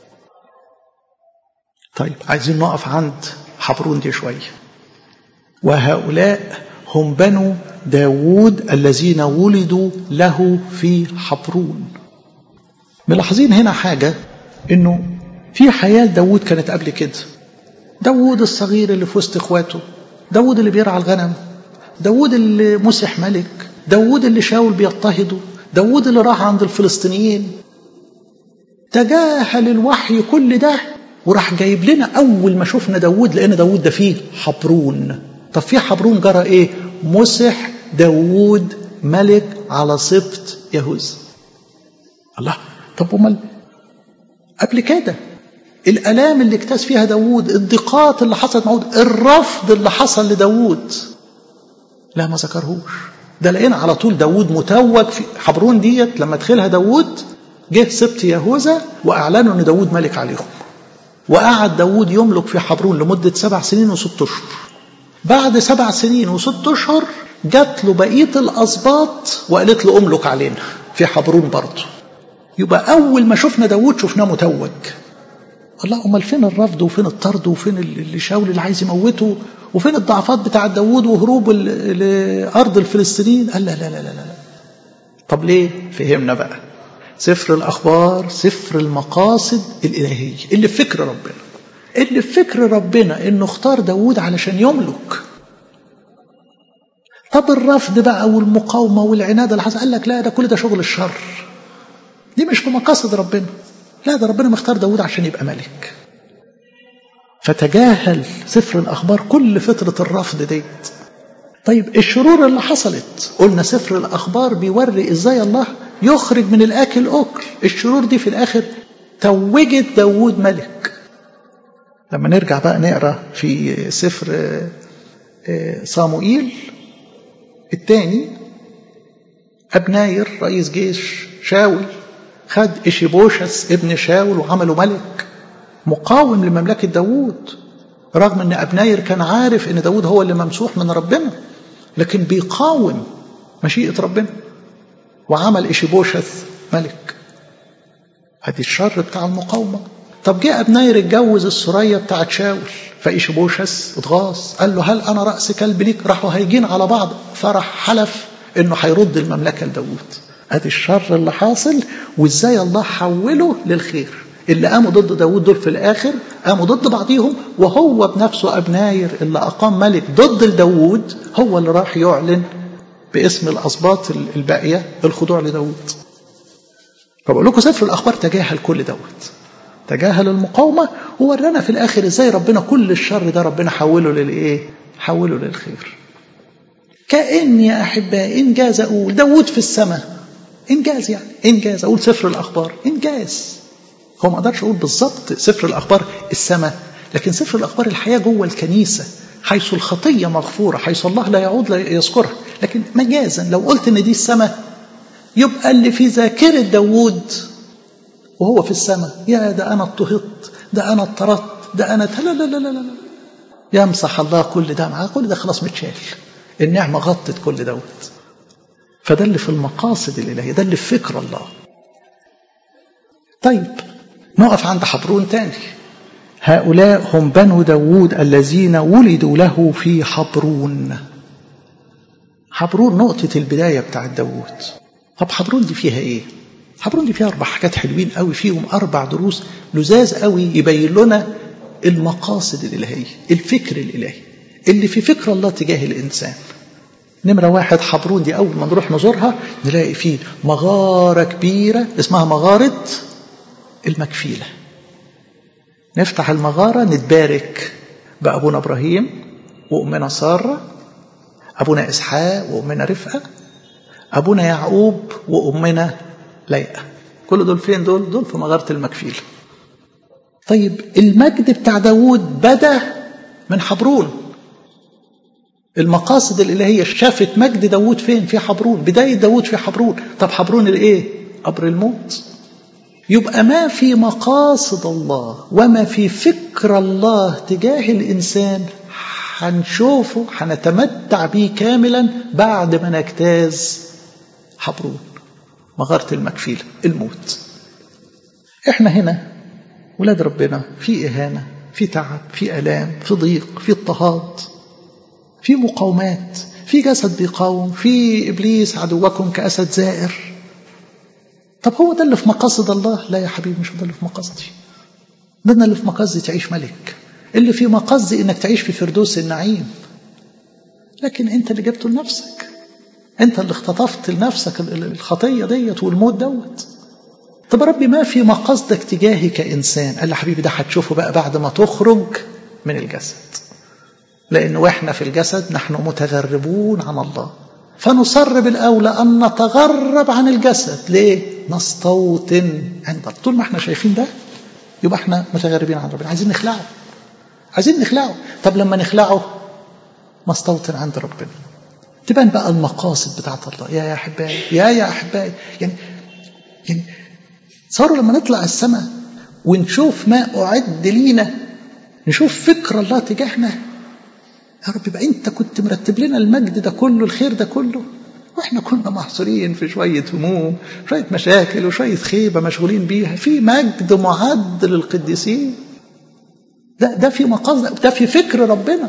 طيب عايزين نقف عند حبرون دي شوية وهؤلاء هم بنو داود الذين ولدوا له في حبرون ملاحظين هنا حاجة انه في حياة داود كانت قبل كده داود الصغير اللي في وسط اخواته داود اللي بيرعى الغنم داود اللي مسح ملك داود اللي شاول بيضطهده داود اللي راح عند الفلسطينيين تجاهل الوحي كل ده وراح جايب لنا أول ما شفنا داود لأن داود ده فيه حبرون طب في حبرون جرى إيه مسح داود ملك على سبط يهوذا الله طب امال قبل كده الالام اللي اكتاز فيها داوود الضيقات اللي حصلت مع داوود الرفض اللي حصل لداوود لا ما ذكرهوش ده لقينا على طول داوود متوج في حبرون ديت لما دخلها داوود جه سبط يهوذا واعلنوا ان داوود ملك عليهم وقعد داوود يملك في حبرون لمده سبع سنين وست اشهر بعد سبع سنين وست اشهر جات له بقيه الاسباط وقالت له املك علينا في حبرون برضه يبقى اول ما شفنا داوود شفناه متوج الله امال فين الرفض وفين الطرد وفين اللي شاول اللي عايز يموته وفين الضعفات بتاعه داوود وهروبه لارض الفلسطينيين قال لا لا لا لا لا طب ليه فهمنا بقى سفر الاخبار سفر المقاصد الالهيه اللي في فكر ربنا اللي في فكر ربنا انه اختار داوود علشان يملك طب الرفض بقى والمقاومه والعناد اللي حصل قال لك لا ده كل ده شغل الشر دي مش في مقاصد ربنا لا ده ربنا مختار داود عشان يبقى ملك فتجاهل سفر الأخبار كل فترة الرفض ديت طيب الشرور اللي حصلت قلنا سفر الأخبار بيوري إزاي الله يخرج من الآكل أكل الشرور دي في الآخر توجت داود ملك لما نرجع بقى نقرأ في سفر صاموئيل الثاني أبناير رئيس جيش شاول خد إشيبوشس ابن شاول وعمله ملك مقاوم لمملكة داوود رغم أن أبناير كان عارف أن داوود هو اللي ممسوح من ربنا لكن بيقاوم مشيئة ربنا وعمل إشيبوشث ملك هذه الشر بتاع المقاومة طب جه أبناير اتجوز السرية بتاعت شاول فإيشبوشس اتغاظ قال له هل أنا رأس كلب ليك راحوا هيجين على بعض فرح حلف إنه هيرد المملكة لداوود ادي الشر اللي حاصل وازاي الله حوله للخير اللي قاموا ضد داوود دول في الاخر قاموا ضد بعضيهم وهو بنفسه ابناير اللي اقام ملك ضد داوود هو اللي راح يعلن باسم الاسباط الباقيه الخضوع لداوود فبقول لكم سفر الاخبار تجاهل كل دوت تجاهل المقاومه وورانا في الاخر ازاي ربنا كل الشر ده ربنا حوله للايه حوله للخير كأن يا أحبائي إنجاز أقول داود في السماء إنجاز يعني إنجاز أقول سفر الأخبار إنجاز هو ما أقدرش أقول بالظبط سفر الأخبار السماء لكن سفر الأخبار الحياة جوه الكنيسة حيث الخطية مغفورة حيث الله لا يعود لا يذكرها لكن مجازا لو قلت إن دي السماء يبقى اللي في ذاكرة داوود وهو في السماء يا ده أنا اضطهدت ده أنا اضطردت ده أنا لا لا لا لا لا يمسح الله كل ده معاه كل ده خلاص متشال النعمة غطت كل دوت فده اللي في المقاصد الإلهية ده اللي في فكر الله طيب نقف عند حبرون تاني هؤلاء هم بنو داوود الذين ولدوا له في حبرون حبرون نقطة البداية بتاع داوود طب حبرون دي فيها ايه حبرون دي فيها أربع حاجات حلوين قوي فيهم أربع دروس لزاز قوي يبين لنا المقاصد الإلهية الفكر الإلهي اللي في فكر الله تجاه الإنسان نمرة واحد حبرون دي أول ما نروح نزورها نلاقي فيه مغارة كبيرة اسمها مغارة المكفيلة نفتح المغارة نتبارك بأبونا إبراهيم وأمنا سارة أبونا إسحاق وأمنا رفقة أبونا يعقوب وأمنا ليئة كل دول فين دول؟ دول في مغارة المكفيلة طيب المجد بتاع داوود بدأ من حبرون المقاصد الإلهية شافت مجد داوود فين في حبرون بداية داوود في حبرون طب حبرون الإيه قبر الموت يبقى ما في مقاصد الله وما في فكر الله تجاه الإنسان هنشوفه هنتمتع به كاملا بعد ما نجتاز حبرون مغارة المكفيلة الموت احنا هنا ولاد ربنا في إهانة في تعب في ألام في ضيق في اضطهاد في مقاومات في جسد بيقاوم في إبليس عدوكم كأسد زائر طب هو ده اللي في مقاصد الله لا يا حبيبي مش ده اللي في مقاصدي ده اللي في مقاصدي تعيش ملك اللي في مقاصدي انك تعيش في فردوس النعيم لكن انت اللي جبته لنفسك انت اللي اختطفت لنفسك الخطيه ديت والموت دوت طب يا ربي ما في مقاصدك تجاهي كانسان قال لي حبيبي ده هتشوفه بقى بعد ما تخرج من الجسد لأن وإحنا في الجسد نحن متغربون عن الله فنصر بالأولى أن نتغرب عن الجسد ليه؟ نستوطن عند الله طول ما احنا شايفين ده يبقى احنا متغربين عن ربنا عايزين نخلعه عايزين نخلعه طب لما نخلعه نستوطن عند ربنا تبان بقى المقاصد بتاعت الله يا يا أحبائي يا يا أحبائي يعني يعني صاروا لما نطلع السماء ونشوف ما أعد لينا نشوف فكر الله تجاهنا يا رب بقى انت كنت مرتب لنا المجد ده كله الخير ده كله واحنا كنا محصورين في شوية هموم شوية مشاكل وشوية خيبة مشغولين بيها في مجد معد للقديسين ده ده في مقاصد ده في فكر ربنا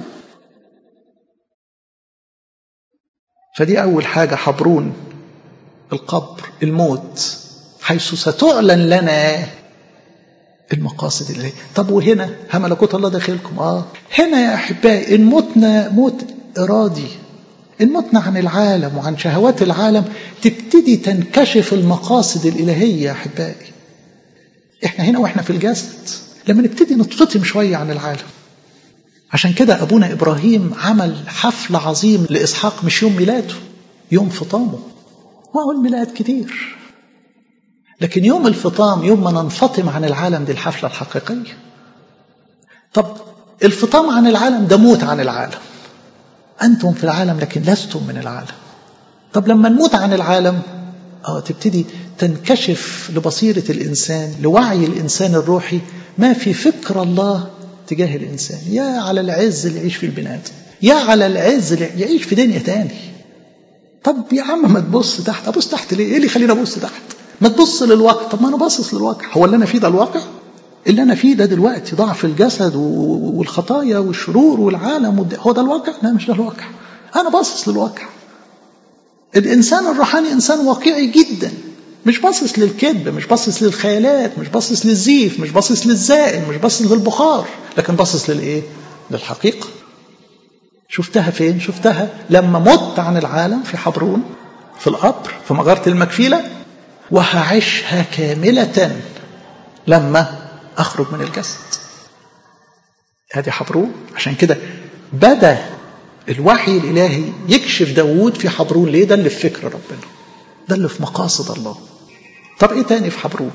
فدي أول حاجة حبرون القبر الموت حيث ستعلن لنا المقاصد اللي طب وهنا ها ملكوت الله داخلكم اه هنا يا احبائي ان متنا موت ارادي ان متنا عن العالم وعن شهوات العالم تبتدي تنكشف المقاصد الالهيه يا احبائي احنا هنا واحنا في الجسد لما نبتدي نتفطم شويه عن العالم عشان كده ابونا ابراهيم عمل حفل عظيم لاسحاق مش يوم ميلاده يوم فطامه ما هو الميلاد كتير لكن يوم الفطام يوم ما ننفطم عن العالم دي الحفلة الحقيقية طب الفطام عن العالم ده موت عن العالم أنتم في العالم لكن لستم من العالم طب لما نموت عن العالم اه تبتدي تنكشف لبصيرة الإنسان لوعي الإنسان الروحي ما في فكر الله تجاه الإنسان يا على العز اللي يعيش في البني يا على العز اللي يعيش في دنيا تاني طب يا عم ما تبص تحت ابص تحت ليه ايه اللي يخليني ابص تحت ما تبص للواقع طب ما انا باصص للواقع هو اللي انا فيه ده الواقع اللي انا فيه ده دلوقتي ضعف الجسد والخطايا والشرور والعالم هو ده الواقع لا مش ده الواقع انا باصص للواقع الانسان الروحاني انسان واقعي جدا مش باصص للكذب مش باصص للخيالات مش باصص للزيف مش باصص للزائن مش باصص للبخار لكن باصص للايه للحقيقه شفتها فين شفتها لما مت عن العالم في حبرون في القبر في مغارة المكفيلة وهعيشها كاملة لما أخرج من الجسد هذه حبرون عشان كده بدأ الوحي الإلهي يكشف داوود في حبرون ليه ده اللي في فكر ربنا ده اللي في مقاصد الله طب ايه تاني في حبرون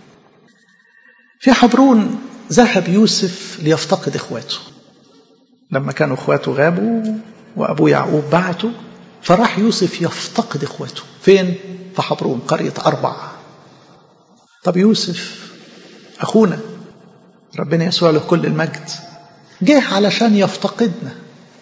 في حبرون ذهب يوسف ليفتقد اخواته لما كانوا اخواته غابوا وابوه يعقوب بعته فراح يوسف يفتقد اخواته فين في حبرون قريه اربع طب يوسف اخونا ربنا يسوع له كل المجد جه علشان يفتقدنا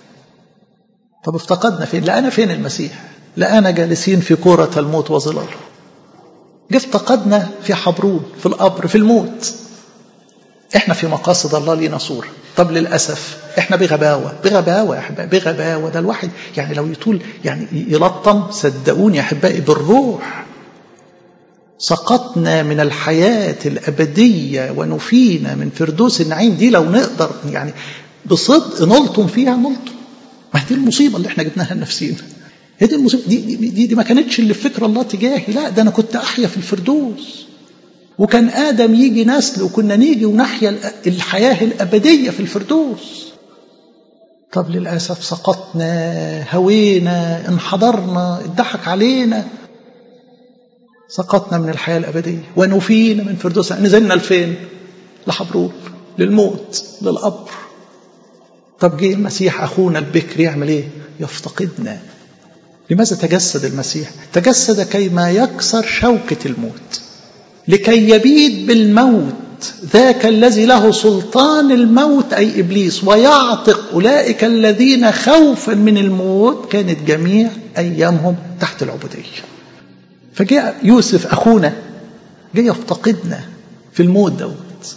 طب افتقدنا فين لقانا فين المسيح لقانا جالسين في كورة الموت وظلاله جه افتقدنا في حبرون في القبر في الموت احنا في مقاصد الله لينا صورة طب للأسف احنا بغباوة بغباوة يا أحبائي بغباوة ده الواحد يعني لو يطول يعني يلطم صدقوني يا أحبائي بالروح سقطنا من الحياة الأبدية ونفينا من فردوس النعيم دي لو نقدر يعني بصدق نلطم فيها نلطم ما دي المصيبة اللي احنا جبناها لنفسينا هي دي المصيبة دي, دي, دي, دي ما كانتش اللي في فكر الله تجاهي لا ده أنا كنت أحيا في الفردوس وكان آدم يجي نسل وكنا نيجي ونحيا الحياة الأبدية في الفردوس طب للأسف سقطنا هوينا انحدرنا اتضحك علينا سقطنا من الحياة الأبدية ونفينا من فردوس نزلنا لفين لحبرون للموت للقبر طب جه المسيح أخونا البكر يعمل إيه يفتقدنا لماذا تجسد المسيح تجسد كيما يكسر شوكة الموت لكي يبيد بالموت ذاك الذي له سلطان الموت أي إبليس ويعتق أولئك الذين خوفا من الموت كانت جميع أيامهم تحت العبودية فجاء يوسف أخونا جاء يفتقدنا في الموت دوت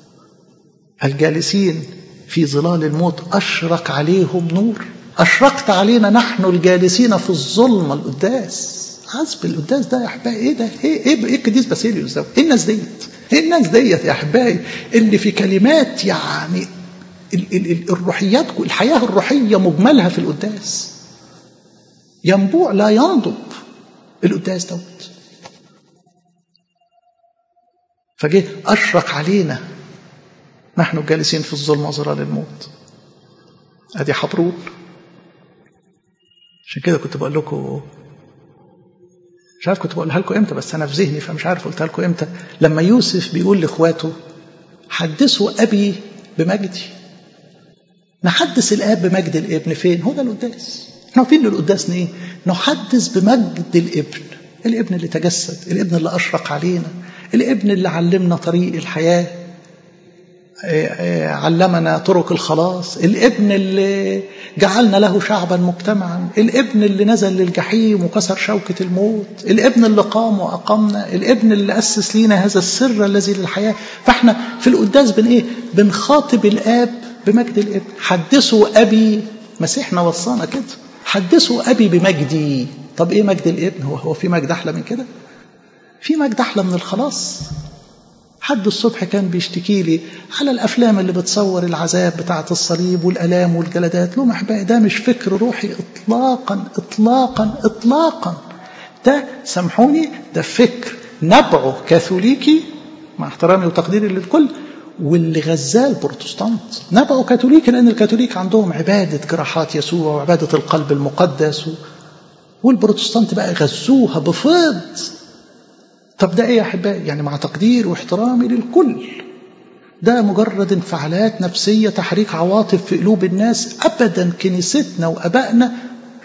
الجالسين في ظلال الموت أشرق عليهم نور أشرقت علينا نحن الجالسين في الظلمة القداس حسب القداس ده يا احبائي ايه ده؟ ايه ايه ايه القديس باسيليوس ده؟ ايه الناس ديت؟ ايه الناس ديت يا احبائي اللي في كلمات يعني ال ال ال الروحيات الحياه الروحيه مجملها في القداس. ينبوع لا ينضب القداس دوت. فجه اشرق علينا نحن جالسين في الظلمه وظلال الموت. ادي حبرون. عشان كده كنت بقول لكم مش عارف كنت بقولها لكم امتى بس انا في ذهني فمش عارف قلتها لكم امتى لما يوسف بيقول لاخواته حدثوا ابي بمجدي نحدث الاب بمجد الابن فين هو ده القداس احنا عارفين القداس ايه نحدث بمجد الابن الابن اللي تجسد الابن اللي اشرق علينا الابن اللي علمنا طريق الحياه علمنا طرق الخلاص الابن اللي جعلنا له شعبا مجتمعا الابن اللي نزل للجحيم وكسر شوكة الموت الابن اللي قام وأقامنا الابن اللي أسس لينا هذا السر الذي للحياة فاحنا في القداس بن إيه بنخاطب الآب بمجد الابن حدثوا أبي مسيحنا وصانا كده حدثوا أبي بمجدي طب إيه مجد الابن هو هو في مجد أحلى من كده في مجد أحلى من الخلاص حد الصبح كان بيشتكي لي على الافلام اللي بتصور العذاب بتاعه الصليب والالام والجلدات لهم احبائي ده مش فكر روحي اطلاقا اطلاقا اطلاقا ده سامحوني ده فكر نبعه كاثوليكي مع احترامي وتقديري للكل واللي غزاه البروتستانت نبعه كاثوليكي لان الكاثوليك عندهم عباده جراحات يسوع وعباده القلب المقدس والبروتستانت بقى غزوها بفيض طب ده ايه يا احبائي يعني مع تقدير واحترامي للكل ده مجرد انفعالات نفسية تحريك عواطف في قلوب الناس أبدا كنيستنا وأبائنا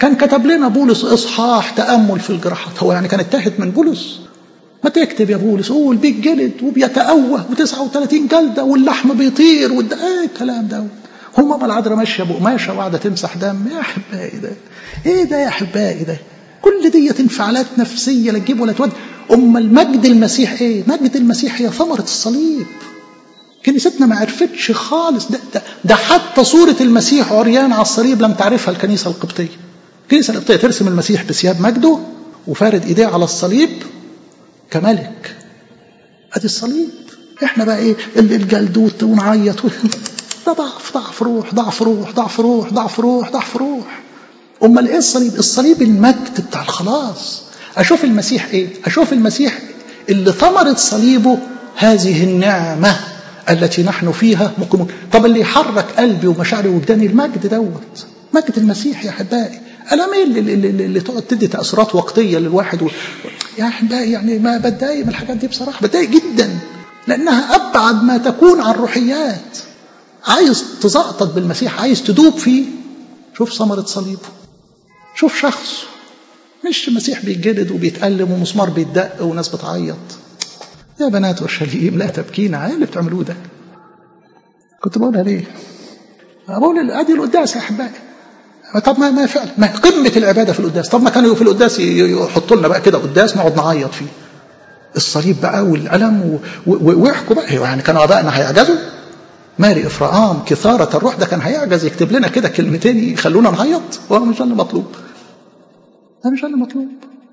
كان كتب لنا بولس اصحاح تامل في الجراحات هو يعني كان اتاهت من بولس ما تكتب يا بولس قول بيتجلد وبيتأوه و39 جلدة واللحم بيطير والد... ايه الكلام ده هم ماما العذراء ماشيه بقماشه وقاعده تمسح دم يا احبائي ده ايه ده يا احبائي ده كل ديت انفعالات نفسيه لا تجيب ولا تود اما المجد المسيح ايه مجد المسيح هي ثمره الصليب كنيستنا ما عرفتش خالص ده, ده, ده حتى صورة المسيح عريان على الصليب لم تعرفها الكنيسة القبطية الكنيسة القبطية ترسم المسيح بثياب مجده وفارد ايديه على الصليب كملك ادي الصليب احنا بقى ايه الجلدوت ونعيط ده ضعف ضعف روح ضعف روح ضعف روح ضعف روح ضعف روح امال ايه الصليب الصليب المجد بتاع الخلاص اشوف المسيح ايه اشوف المسيح اللي ثمرت صليبه هذه النعمه التي نحن فيها ممكن طب اللي يحرك قلبي ومشاعري وجداني المجد دوت مجد المسيح يا احبائي ألم ايه اللي, اللي, اللي, اللي تقعد تدي تأثيرات وقتية للواحد و... يا أحبائي يعني ما بتضايق من الحاجات دي بصراحة بتضايق جدا لأنها أبعد ما تكون عن الروحيات عايز تزقطط بالمسيح عايز تدوب فيه شوف ثمرة صليبه شوف شخص مش المسيح بيتجلد وبيتألم ومسمار بيتدق وناس بتعيط يا بنات اورشليم لا تبكين على اللي بتعملوه ده كنت بقولها ليه؟ بقول ادي القداس يا احبائي طب ما ما فعلا ما قمه العباده في القداس طب ما كانوا في القداس يحطوا لنا بقى كده قداس نقعد نعيط فيه الصليب بقى والالم ويحكوا بقى يعني كانوا ابائنا هيعجزوا ماري افراام كثاره الروح ده كان هيعجز يكتب لنا كده كلمتين يخلونا نعيط وهو مش ده اللي مطلوب ده مش ده اللي مطلوب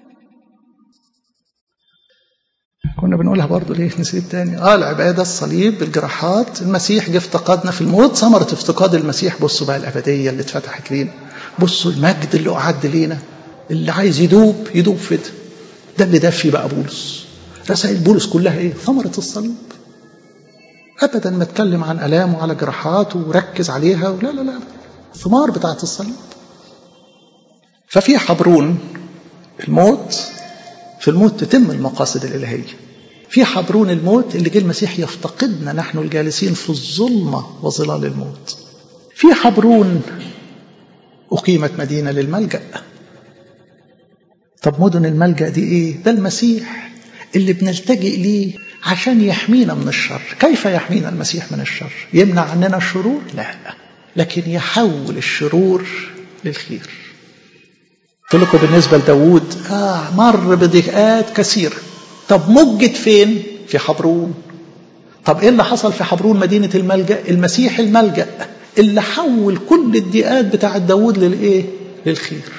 كنا بنقولها برضه ليه نسيت تاني اه العباده الصليب الجراحات المسيح جه افتقدنا في الموت ثمره افتقاد المسيح بصوا بقى الابديه اللي اتفتحت لينا بصوا المجد اللي اعد لينا اللي عايز يدوب يدوب في ده ده اللي دفي بقى بولس رسائل بولس كلها ايه ثمره الصليب ابدا ما اتكلم عن الام وعلى جراحات وركز عليها ولا لا لا الثمار بتاعت الصليب ففي حبرون الموت في الموت تتم المقاصد الإلهية في حبرون الموت اللي جه المسيح يفتقدنا نحن الجالسين في الظلمة وظلال الموت في حبرون أقيمت مدينة للملجأ طب مدن الملجأ دي إيه؟ ده المسيح اللي بنلتجئ ليه عشان يحمينا من الشر كيف يحمينا المسيح من الشر يمنع عننا الشرور لا لكن يحول الشرور للخير قلت لكم بالنسبة لداود آه مر بضيقات كثيرة طب مجد فين في حبرون طب ايه اللي حصل في حبرون مدينة الملجأ المسيح الملجأ اللي حول كل الضيقات بتاعة داود للايه للخير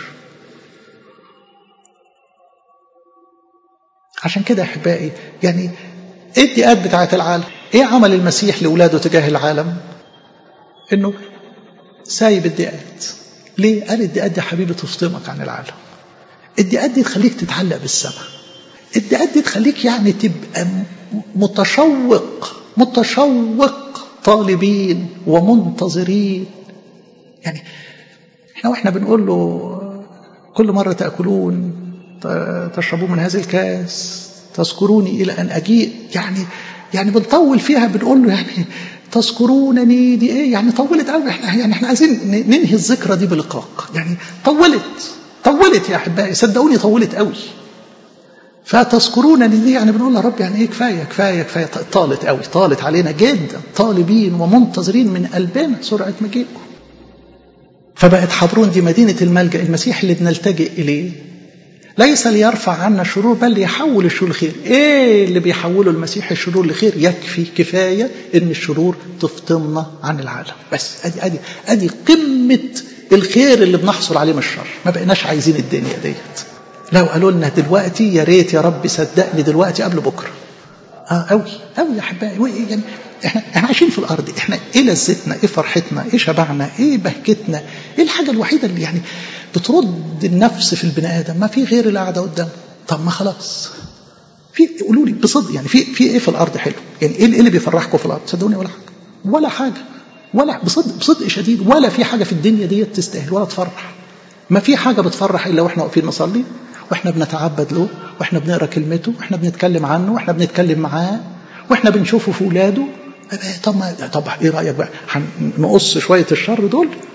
عشان كده احبائي يعني ايه الضيقات بتاعة العالم ايه عمل المسيح لاولاده تجاه العالم انه سايب الضيقات ليه؟ قال الدقات دي حبيبي تفطمك عن العالم. الدقات دي تخليك تتعلق بالسماء. الدقات دي تخليك يعني تبقى متشوق متشوق طالبين ومنتظرين. يعني احنا واحنا بنقول له كل مرة تأكلون تشربون من هذا الكاس تذكروني إلى أن أجيء يعني يعني بنطول فيها بنقول له يعني تذكرونني دي ايه يعني طولت قوي احنا يعني احنا عايزين ننهي الذكرى دي بلقاء يعني طولت طولت يا احبائي صدقوني طولت قوي فتذكرونني دي يعني بنقول يا رب يعني ايه كفايه كفايه كفايه طالت قوي طالت علينا جدا طالبين ومنتظرين من قلبنا سرعه مجيئكم فبقت حبرون دي مدينه الملجا المسيح اللي بنلتجئ اليه ليس ليرفع عنا الشرور بل ليحول الشرور لخير ايه اللي بيحوله المسيح الشرور لخير يكفي كفايه ان الشرور تفطمنا عن العالم بس ادي ادي ادي قمه الخير اللي بنحصل عليه من الشر ما بقيناش عايزين الدنيا ديت لو قالوا لنا دلوقتي يا ريت يا رب صدقني دلوقتي قبل بكره اه قوي قوي يا احبائي يعني احنا احنا عايشين في الارض احنا ايه لذتنا ايه فرحتنا ايه شبعنا ايه بهجتنا ايه الحاجه الوحيده اللي يعني بترد النفس في البني ادم ما في غير القعده قدام طب ما خلاص في قولوا لي بصدق يعني في في ايه في الارض حلو يعني ايه اللي بيفرحكم في الارض صدقوني ولا حاجه ولا حاجه ولا بصدق بصدق شديد ولا في حاجه في الدنيا ديت تستاهل ولا تفرح ما في حاجه بتفرح الا واحنا واقفين نصلي واحنا بنتعبد له واحنا بنقرا كلمته واحنا بنتكلم عنه واحنا بنتكلم معاه واحنا بنشوفه في اولاده طب ما طب ايه رايك بقى نقص شويه الشر دول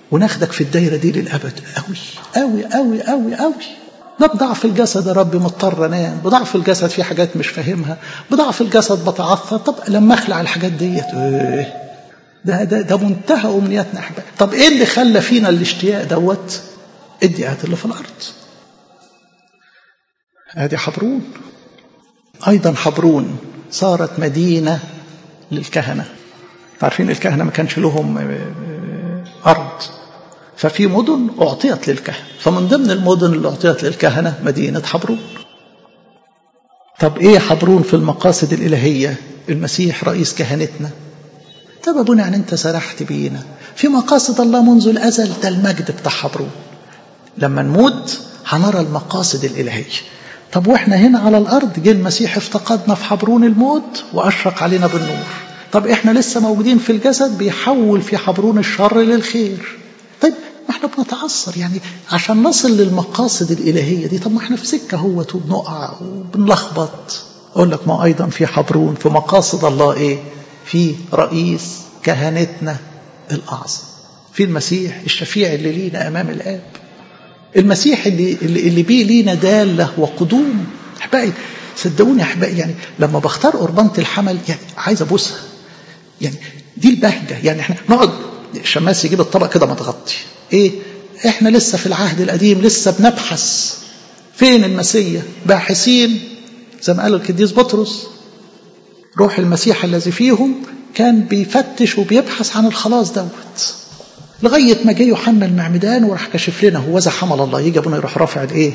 وناخدك في الدايرة دي للأبد أوي أوي أوي أوي أوي ده بضعف الجسد يا رب مضطر انام بضعف الجسد في حاجات مش فاهمها بضعف الجسد بتعثر طب لما اخلع الحاجات ديت ايه ده ده ده منتهى امنياتنا احباب طب ايه اللي خلى فينا الاشتياق دوت الدقات اللي في الارض ادي حبرون ايضا حبرون صارت مدينه للكهنه عارفين الكهنه ما كانش لهم ارض ففي مدن اعطيت للكهنه فمن ضمن المدن اللي اعطيت للكهنه مدينه حبرون طب ايه حبرون في المقاصد الالهيه المسيح رئيس كهنتنا طب ابونا يعني انت سرحت بينا في مقاصد الله منذ الازل ده المجد بتاع حبرون لما نموت هنرى المقاصد الالهيه طب واحنا هنا على الارض جه المسيح افتقدنا في حبرون الموت واشرق علينا بالنور طب احنا لسه موجودين في الجسد بيحول في حبرون الشر للخير طيب ما احنا بنتعثر يعني عشان نصل للمقاصد الالهيه دي طب ما احنا في سكه اهوت وبنقع وبنلخبط اقول لك ما ايضا في حبرون في مقاصد الله ايه في رئيس كهنتنا الاعظم في المسيح الشفيع اللي لينا امام الاب المسيح اللي اللي, اللي بيه لينا داله وقدوم احبائي صدقوني يا احبائي يعني لما بختار قربانه الحمل يعني عايز ابوسها يعني دي البهجه يعني احنا نقعد الشماس يجيب الطبق كده متغطي ايه احنا لسه في العهد القديم لسه بنبحث فين المسيا باحثين زي ما قال القديس بطرس روح المسيح الذي فيهم كان بيفتش وبيبحث عن الخلاص دوت لغايه ما جه يوحنا المعمدان وراح كشف لنا هو ذا حمل الله يجي ابونا يروح رافع الايه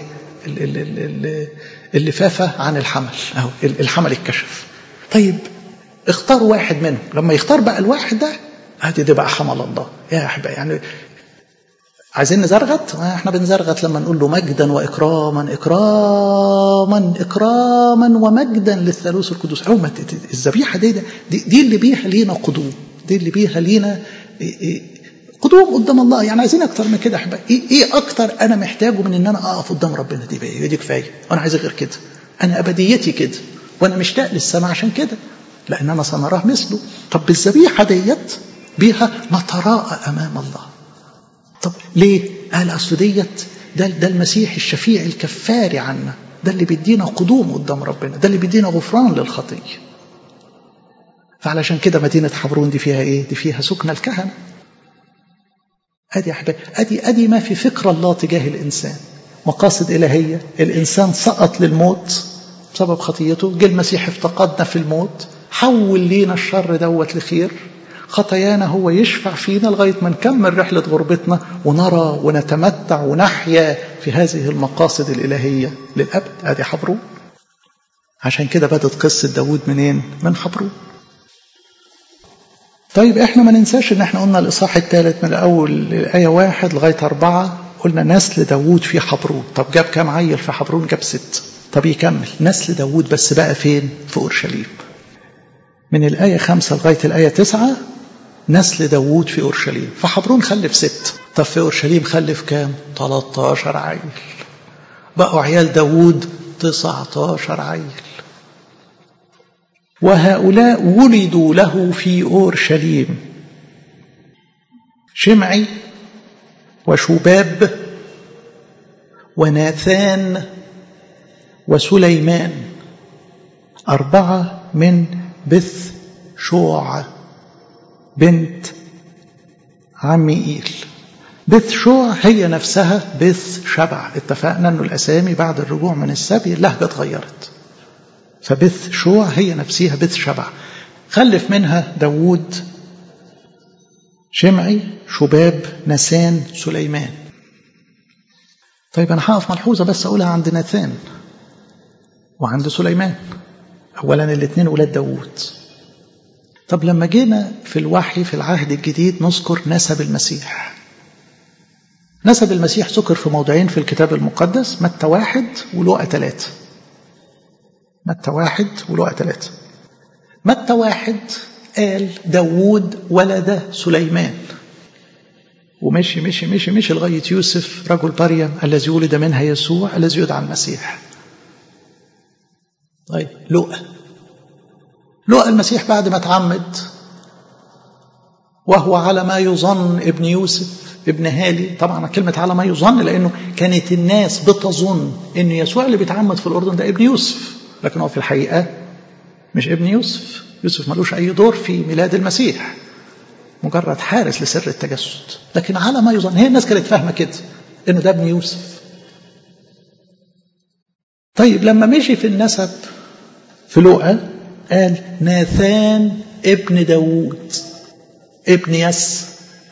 اللفافه عن الحمل اهو الحمل اتكشف طيب اختار واحد منهم لما يختار بقى الواحد ده ادي ده بقى حمل الله يا احبائي يعني عايزين نزرغت احنا بنزرغت لما نقول له مجدا واكراما اكراما اكراما ومجدا للثالوث القدوس عمة الذبيحه دي, دي دي اللي بيها لينا قدوم دي اللي بيها لينا قدوم قدام الله يعني عايزين اكتر من كده احبائي ايه, ايه اكتر انا محتاجه من ان انا اقف قدام ربنا دي بقى دي كفايه انا عايز غير كده انا ابديتي كده وانا مشتاق للسماء عشان كده لان انا سنراه مثله طب بالذبيحه ديت بيها نتراءى امام الله طب ليه قال اصل ديت ده ده المسيح الشفيع الكفاري عنا ده اللي بيدينا قدوم قدام ربنا ده اللي بيدينا غفران للخطيه فعلشان كده مدينه حبرون دي فيها ايه دي فيها سكن الكهنه ادي يا احبابي ادي ادي ما في فكر الله تجاه الانسان مقاصد الهيه الانسان سقط للموت بسبب خطيته جه المسيح افتقدنا في الموت حول لينا الشر دوت لخير خطايانا هو يشفع فينا لغايه ما نكمل رحله غربتنا ونرى ونتمتع ونحيا في هذه المقاصد الالهيه للابد ادي حبرون عشان كده بدت قصه داوود منين من حبرون طيب احنا ما ننساش ان احنا قلنا الاصحاح الثالث من اول ايه واحد لغايه اربعه قلنا نسل داوود في حبرون طب جاب كام عيل في حبرون جاب ست طب يكمل نسل داوود بس بقى فين في اورشليم من الآية خمسة لغاية الآية تسعة نسل داوود في أورشليم فحبرون خلف ست طب في أورشليم خلف كام 13 عيل بقوا عيال داوود 19 عيل وهؤلاء ولدوا له في أورشليم شمعي وشباب وناثان وسليمان أربعة من بث شوع بنت عميئيل بث شوع هي نفسها بث شبع اتفقنا انه الاسامي بعد الرجوع من السبي اللهجه اتغيرت فبث شوع هي نفسها بث شبع خلف منها داوود شمعي شباب نسان سليمان طيب انا هقف ملحوظه بس اقولها عند ناثان وعند سليمان اولا الاثنين ولاد داوود طب لما جينا في الوحي في العهد الجديد نذكر نسب المسيح نسب المسيح ذكر في موضعين في الكتاب المقدس متى واحد ولوقا ثلاثة متى واحد ولوقا ثلاثة متى واحد قال داوود ولد سليمان ومشي مشي مشي مشي لغاية يوسف رجل مريم الذي ولد منها يسوع الذي يدعى المسيح طيب لوقا لوقا المسيح بعد ما اتعمد وهو على ما يظن ابن يوسف ابن هالي طبعا كلمة على ما يظن لأنه كانت الناس بتظن أن يسوع اللي بيتعمد في الأردن ده ابن يوسف لكن هو في الحقيقة مش ابن يوسف يوسف ملوش أي دور في ميلاد المسيح مجرد حارس لسر التجسد لكن على ما يظن هي الناس كانت فاهمة كده أنه ده ابن يوسف طيب لما مشي في النسب في لوقا قال ناثان ابن داوود ابن يس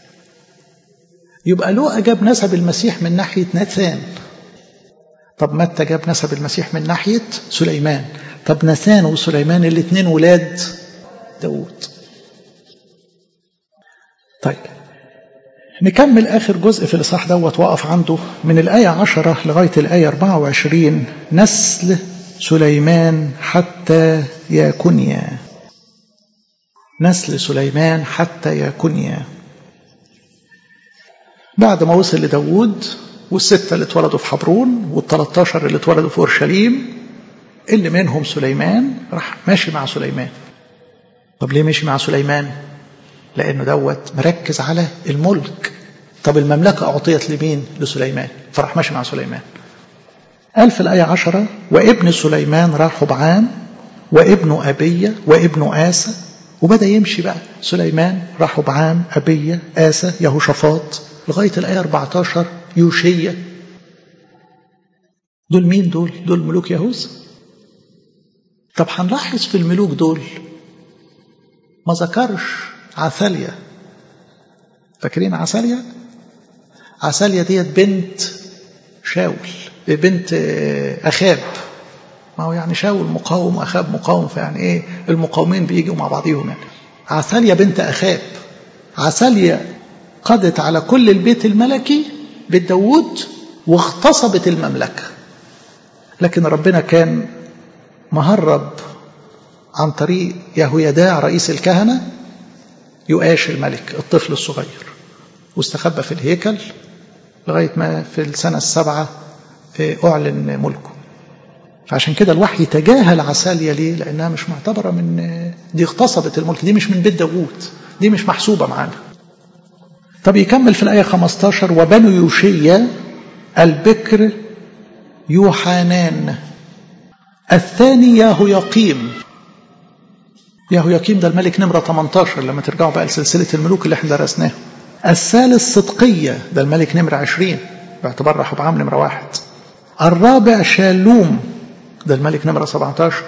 يبقى لوقا جاب نسب المسيح من ناحية ناثان طب متى جاب نسب المسيح من ناحية سليمان طب ناثان وسليمان الاثنين ولاد داوود طيب نكمل آخر جزء في الإصحاح دوت وقف عنده من الآية عشرة لغاية الآية 24 نسل سليمان حتى يكونيا نسل سليمان حتى يكونيا بعد ما وصل لداود والستة اللي اتولدوا في حبرون والتلاتاشر اللي اتولدوا في أورشليم اللي منهم سليمان راح ماشي مع سليمان طب ليه ماشي مع سليمان لأنه دوت مركز على الملك طب المملكة أعطيت لمين لسليمان فراح ماشي مع سليمان قال في الآية عشرة وابن سليمان راح بعام وابن أبية وابن آسى وبدأ يمشي بقى سليمان راح بعام أبية آسى يهوشافاط لغاية الآية 14 يوشية دول مين دول؟ دول ملوك يهوذا طب هنلاحظ في الملوك دول ما ذكرش عثاليا فاكرين عثاليا؟ عثاليا ديت بنت شاول بنت أخاب ما هو يعني شاول مقاوم أخاب مقاوم فيعني إيه المقاومين بيجوا مع بعضهم يعني عثاليا بنت أخاب عثاليا قضت على كل البيت الملكي بيت داوود واغتصبت المملكة لكن ربنا كان مهرب عن طريق يهويداع رئيس الكهنة يؤاش الملك الطفل الصغير واستخبى في الهيكل لغاية ما في السنة السابعة أعلن ملكه فعشان كده الوحي تجاهل عساليا ليه لأنها مش معتبرة من دي اغتصبت الملك دي مش من بيت داوود دي مش محسوبة معانا طب يكمل في الآية 15 وبنو يوشيا البكر يوحانان الثاني ياهو يقيم ياهو يقيم ده الملك نمرة 18 لما ترجعوا بقى لسلسلة الملوك اللي احنا درسناها الثالث صدقية ده الملك نمرة 20 باعتبار رحبعام نمرة واحد الرابع شالوم ده الملك نمرة 17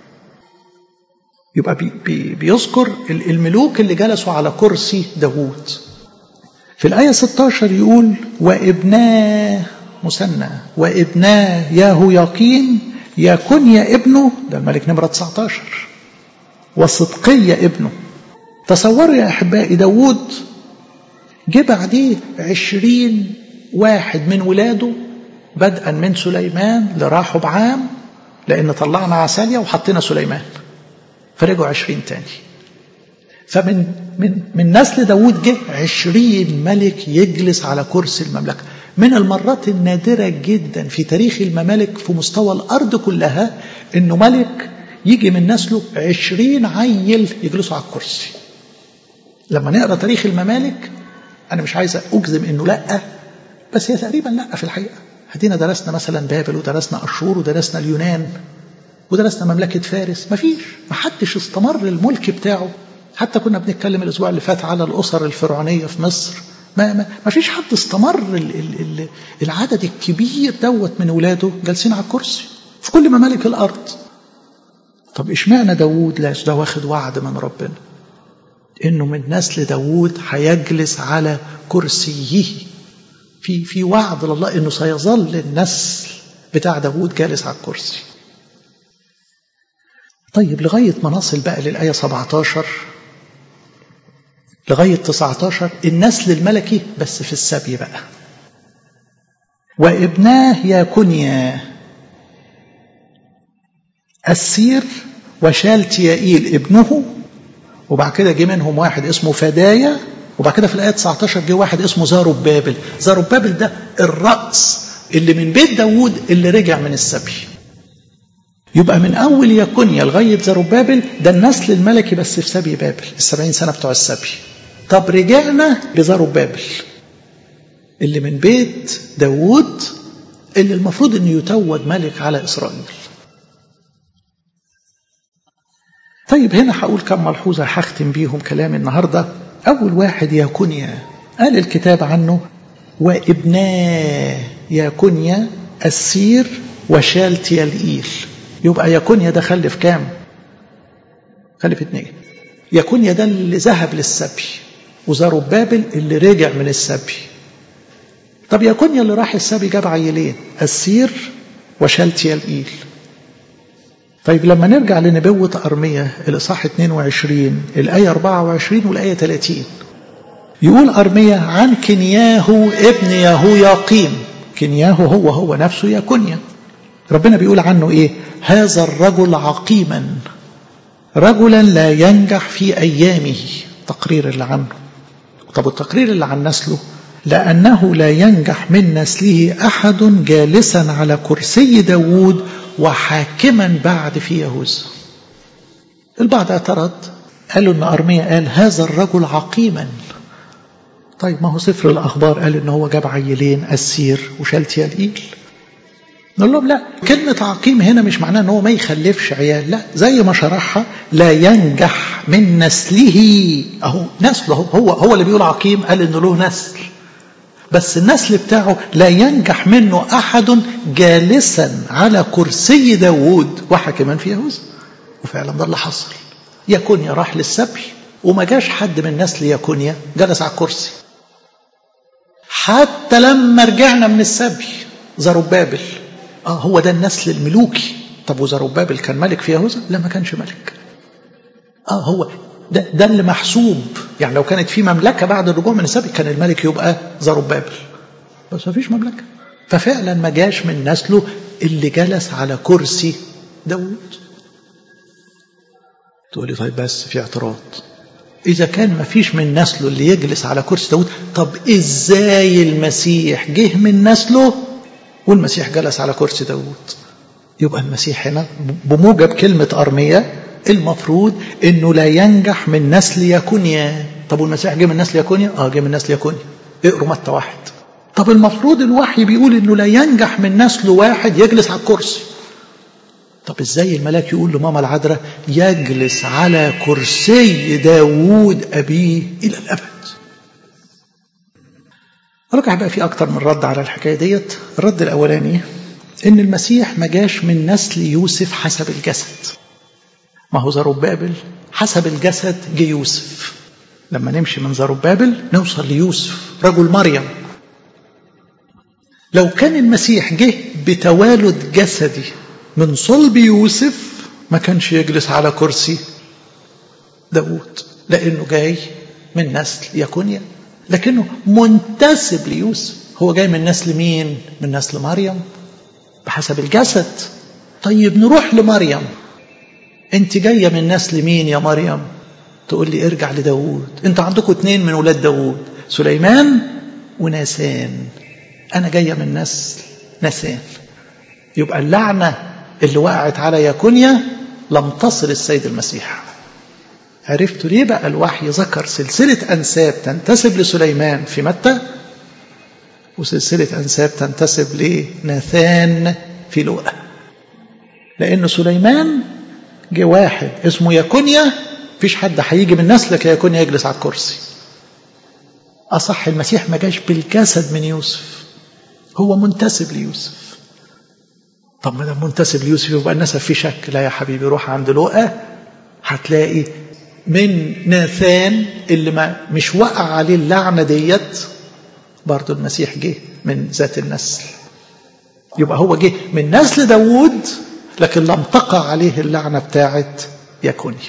يبقى بي بي بيذكر الملوك اللي جلسوا على كرسي داوود في الآية 16 يقول وابناه مثنى وابناه ياهو يقين يكون يا ابنه ده الملك نمرة 19 وصدقية ابنه تصوروا يا أحبائي داوود جه بعديه عشرين واحد من ولاده بدءا من سليمان لراحوا بعام لأن طلعنا عساليا وحطينا سليمان فرجعوا عشرين تاني فمن من من نسل داوود جه عشرين ملك يجلس على كرسي المملكة من المرات النادرة جدا في تاريخ الممالك في مستوى الأرض كلها إنه ملك يجي من نسله عشرين عيل يجلسوا على الكرسي لما نقرأ تاريخ الممالك أنا مش عايز أجزم إنه لأ بس هي تقريبا لأ في الحقيقة هدينا درسنا مثلا بابل ودرسنا أشور ودرسنا اليونان ودرسنا مملكة فارس مفيش محدش استمر الملك بتاعه حتى كنا بنتكلم الأسبوع اللي فات على الأسر الفرعونية في مصر ما, ما, ما فيش حد استمر ال ال ال العدد الكبير دوت من ولاده جالسين على الكرسي في كل ممالك الأرض طب اشمعنى داوود لا ده واخد وعد من ربنا انه من نسل داوود هيجلس على كرسيه في في وعد لله انه سيظل النسل بتاع داوود جالس على الكرسي طيب لغايه ما نصل بقى للايه 17 لغايه 19 النسل الملكي بس في السبي بقى وابناه يكونيا السير وشالتيائيل ابنه وبعد كده جه منهم واحد اسمه فدايا وبعد كده في الآية 19 جه واحد اسمه زاروبابل زاروبابل ده الرأس اللي من بيت داوود اللي رجع من السبي يبقى من أول يكونيا لغاية زاروبابل ده النسل الملكي بس في سبي بابل السبعين سنة بتوع السبي طب رجعنا لزاروبابل اللي من بيت داوود اللي المفروض انه يتوج ملك على اسرائيل طيب هنا هقول كم ملحوظه هختم بيهم كلامي النهارده اول واحد يكونيا قال الكتاب عنه وابناه يكونيا السير وشالتيالئيل يبقى يكونيا ده خلف كام خلف اتنين يكونيا ده اللي ذهب للسبي وزربابل اللي رجع من السبي طب يكونيا اللي راح السبي جاب عيلين السير وشالتيالئيل طيب لما نرجع لنبوة أرمية الإصحاح 22 الآية 24 والآية 30 يقول أرمية عن كنياهو ابن يهو ياقيم كنياهو هو هو نفسه يكونيا ربنا بيقول عنه إيه هذا الرجل عقيما رجلا لا ينجح في أيامه تقرير اللي عنه طب التقرير اللي عن نسله لأنه لا ينجح من نسله أحد جالسا على كرسي داوود وحاكما بعد في يهوذا البعض اعترض قالوا ان ارميا قال هذا الرجل عقيما طيب ما هو سفر الاخبار قال ان هو جاب عيلين السير وشالتيالئيل نقول لهم لا كلمة عقيم هنا مش معناه ان هو ما يخلفش عيال لا زي ما شرحها لا ينجح من نسله اهو نسله هو هو اللي بيقول عقيم قال انه له نسل بس النسل بتاعه لا ينجح منه أحد جالسا على كرسي داوود وحكما في يهوذا وفعلا ده اللي حصل يكونيا راح للسبي وما جاش حد من نسل يكونيا جلس على الكرسي حتى لما رجعنا من السبي زربابل اه هو ده النسل الملوكي طب وزربابل كان ملك في يهوذا لا ما كانش ملك اه هو ده, ده اللي محسوب يعني لو كانت في مملكة بعد الرجوع من السبي كان الملك يبقى زربابل بس ما فيش مملكة ففعلا ما جاش من نسله اللي جلس على كرسي داود تقولي طيب بس في اعتراض إذا كان ما فيش من نسله اللي يجلس على كرسي داود طب إزاي المسيح جه من نسله والمسيح جلس على كرسي داود يبقى المسيح هنا بموجب كلمة أرمية المفروض انه لا ينجح من نسل يكونيا طب والمسيح جه من نسل يكونيا اه جه من نسل يكونيا اقروا متى واحد طب المفروض الوحي بيقول انه لا ينجح من نسل واحد يجلس على الكرسي طب ازاي الملاك يقول لماما العذراء يجلس على كرسي داوود ابيه الى الابد أقول لك هيبقى في أكتر من رد على الحكاية ديت الرد الأولاني إن المسيح ما جاش من نسل يوسف حسب الجسد ما هو زربابل حسب الجسد جه يوسف لما نمشي من زربابل نوصل ليوسف رجل مريم لو كان المسيح جه بتوالد جسدي من صلب يوسف ما كانش يجلس على كرسي داود لأنه جاي من نسل يكونيا لكنه منتسب ليوسف هو جاي من نسل مين؟ من نسل مريم بحسب الجسد طيب نروح لمريم انت جاية من نسل مين يا مريم تقول لي ارجع لداود انت عندكم اتنين من ولاد داود سليمان وناسان انا جاية من نسل ناسان يبقى اللعنة اللي وقعت على يكونيا لم تصل السيد المسيح عرفتوا ليه بقى الوحي ذكر سلسلة أنساب تنتسب لسليمان في متى وسلسلة أنساب تنتسب لناثان في لوقا لأن سليمان جه واحد اسمه يكونيا مفيش حد هيجي من نسلك يا يكونيا يجلس على الكرسي أصح المسيح ما جاش بالجسد من يوسف هو منتسب ليوسف طب ما دام منتسب ليوسف يبقى النسب فيه شك لا يا حبيبي روح عند لوقا هتلاقي من ناثان اللي ما مش وقع عليه اللعنه ديت برضه المسيح جه من ذات النسل يبقى هو جه من نسل داوود لكن لم تقع عليه اللعنة بتاعت يكونيا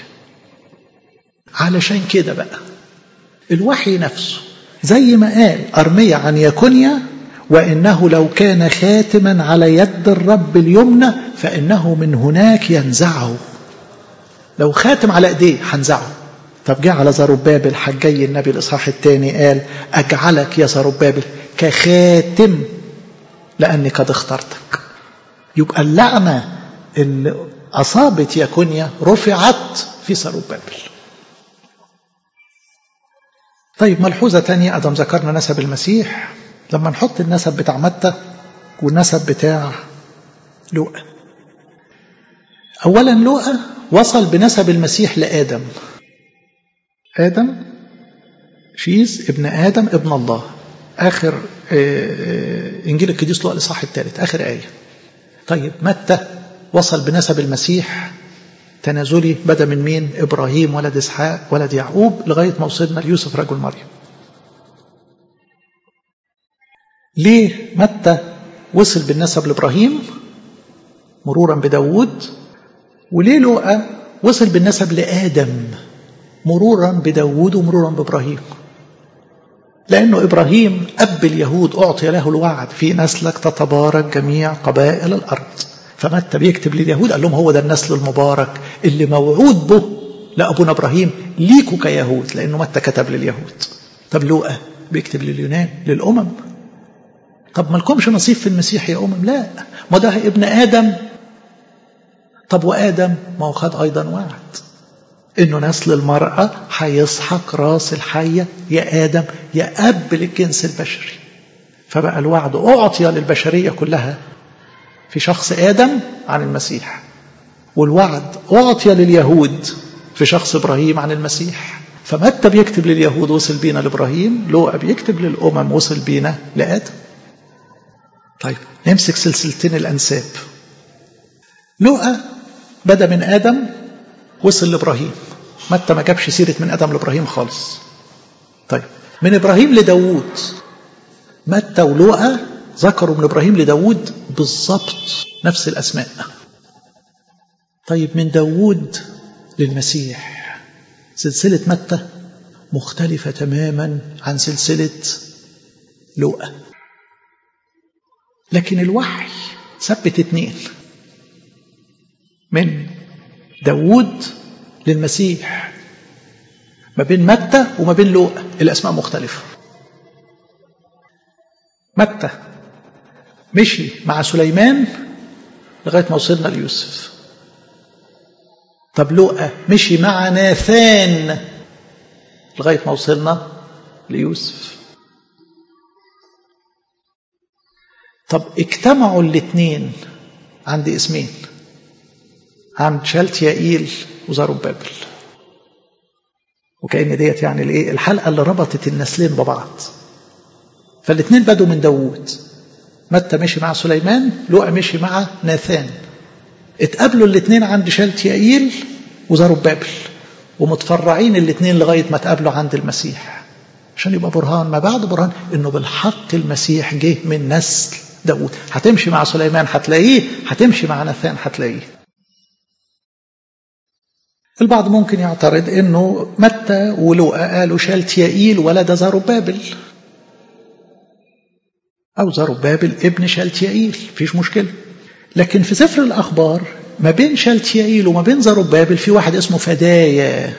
علشان كده بقى الوحي نفسه زي ما قال أرمية عن يكونيا وإنه لو كان خاتما على يد الرب اليمنى فإنه من هناك ينزعه لو خاتم على ايديه هنزعه طب جه على زربابل حجي النبي الاصحاح الثاني قال اجعلك يا زربابل كخاتم لاني قد اخترتك يبقى اللعنه اللي اصابت يكونيا رفعت في زربابل طيب ملحوظه ثانيه ادم ذكرنا نسب المسيح لما نحط النسب بتاع متى والنسب بتاع لوقا أولا لوقا وصل بنسب المسيح لآدم آدم شيز ابن آدم ابن الله آخر إنجيل القديس لوقا الإصحاح الثالث آخر آية طيب متى وصل بنسب المسيح تنازلي بدا من مين إبراهيم ولد إسحاق ولد يعقوب لغاية ما وصلنا ليوسف رجل مريم ليه متى وصل بالنسب لإبراهيم مرورا بداود وليه لوقا وصل بالنسب لآدم مرورا بداود ومرورا بإبراهيم لأنه إبراهيم أب اليهود أعطي له الوعد في نسلك تتبارك جميع قبائل الأرض فمتى بيكتب لليهود قال لهم هو ده النسل المبارك اللي موعود به لأبونا إبراهيم ليكوا كيهود لأنه متى كتب لليهود طب لوقا بيكتب لليونان للأمم طب ما لكمش نصيب في المسيح يا أمم لا ما ده ابن آدم طب وآدم ما هو خد أيضا وعد إنه نسل المرأة هيسحق راس الحية يا آدم يا أب للجنس البشري فبقى الوعد أعطي للبشرية كلها في شخص آدم عن المسيح والوعد أعطي لليهود في شخص إبراهيم عن المسيح فمتى بيكتب لليهود وصل بينا لإبراهيم لوقا بيكتب للأمم وصل بينا لآدم طيب نمسك سلسلتين الأنساب لوقا بدأ من آدم وصل لإبراهيم متى ما جابش سيرة من آدم لإبراهيم خالص طيب من إبراهيم لداوود متى ولوقا ذكروا من إبراهيم لداوود بالضبط نفس الأسماء طيب من داوود للمسيح سلسلة متى مختلفة تماما عن سلسلة لوقا لكن الوحي ثبت اتنين من داوود للمسيح ما بين متى وما بين لوقا الأسماء مختلفة متى مشي مع سليمان لغاية ما وصلنا ليوسف طب لوقا مشي مع ناثان لغاية ما وصلنا ليوسف طب اجتمعوا الاثنين عند اسمين عند شالتيائيل وزاروبابل وكأن ديت يعني الايه الحلقة اللي ربطت النسلين ببعض فالاثنين بدوا من داوود متى مشي مع سليمان لوقا مشي مع ناثان اتقابلوا الاثنين عند شالتيائيل وزاروبابل ومتفرعين الاثنين لغاية ما اتقابلوا عند المسيح عشان يبقى برهان ما بعد برهان انه بالحق المسيح جه من نسل داود هتمشي مع سليمان هتلاقيه هتمشي مع ناثان هتلاقيه البعض ممكن يعترض انه متى ولوقا قالوا شالتيائيل ولد زاروبابل او زاروبابل ابن شالتيائيل مفيش مشكله لكن في سفر الاخبار ما بين شالتيائيل وما بين زاروبابل في واحد اسمه فدايا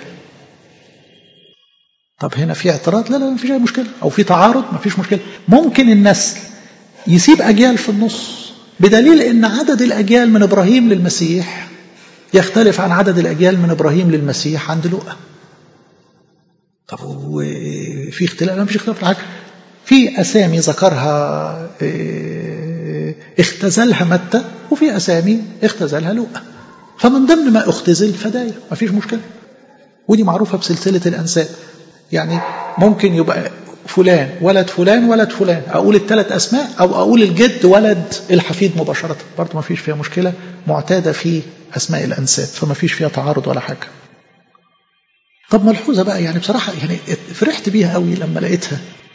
طب هنا في اعتراض لا لا ما فيش اي مشكله او في تعارض ما فيش مشكله ممكن النسل يسيب اجيال في النص بدليل ان عدد الاجيال من ابراهيم للمسيح يختلف عن عدد الاجيال من ابراهيم للمسيح عند لوقا طب في اختلاف ما فيش اختلاف في حاجه في اسامي ذكرها اختزلها متى وفي اسامي اختزلها لوقا فمن ضمن ما اختزل فدايا ما فيش مشكله ودي معروفه بسلسله الانساب يعني ممكن يبقى فلان ولد فلان ولد فلان اقول الثلاث اسماء او اقول الجد ولد الحفيد مباشره برضه ما فيش فيها مشكله معتاده في اسماء الانساب فما فيش فيها تعارض ولا حاجه طب ملحوظه بقى يعني بصراحه يعني فرحت بيها قوي لما لقيتها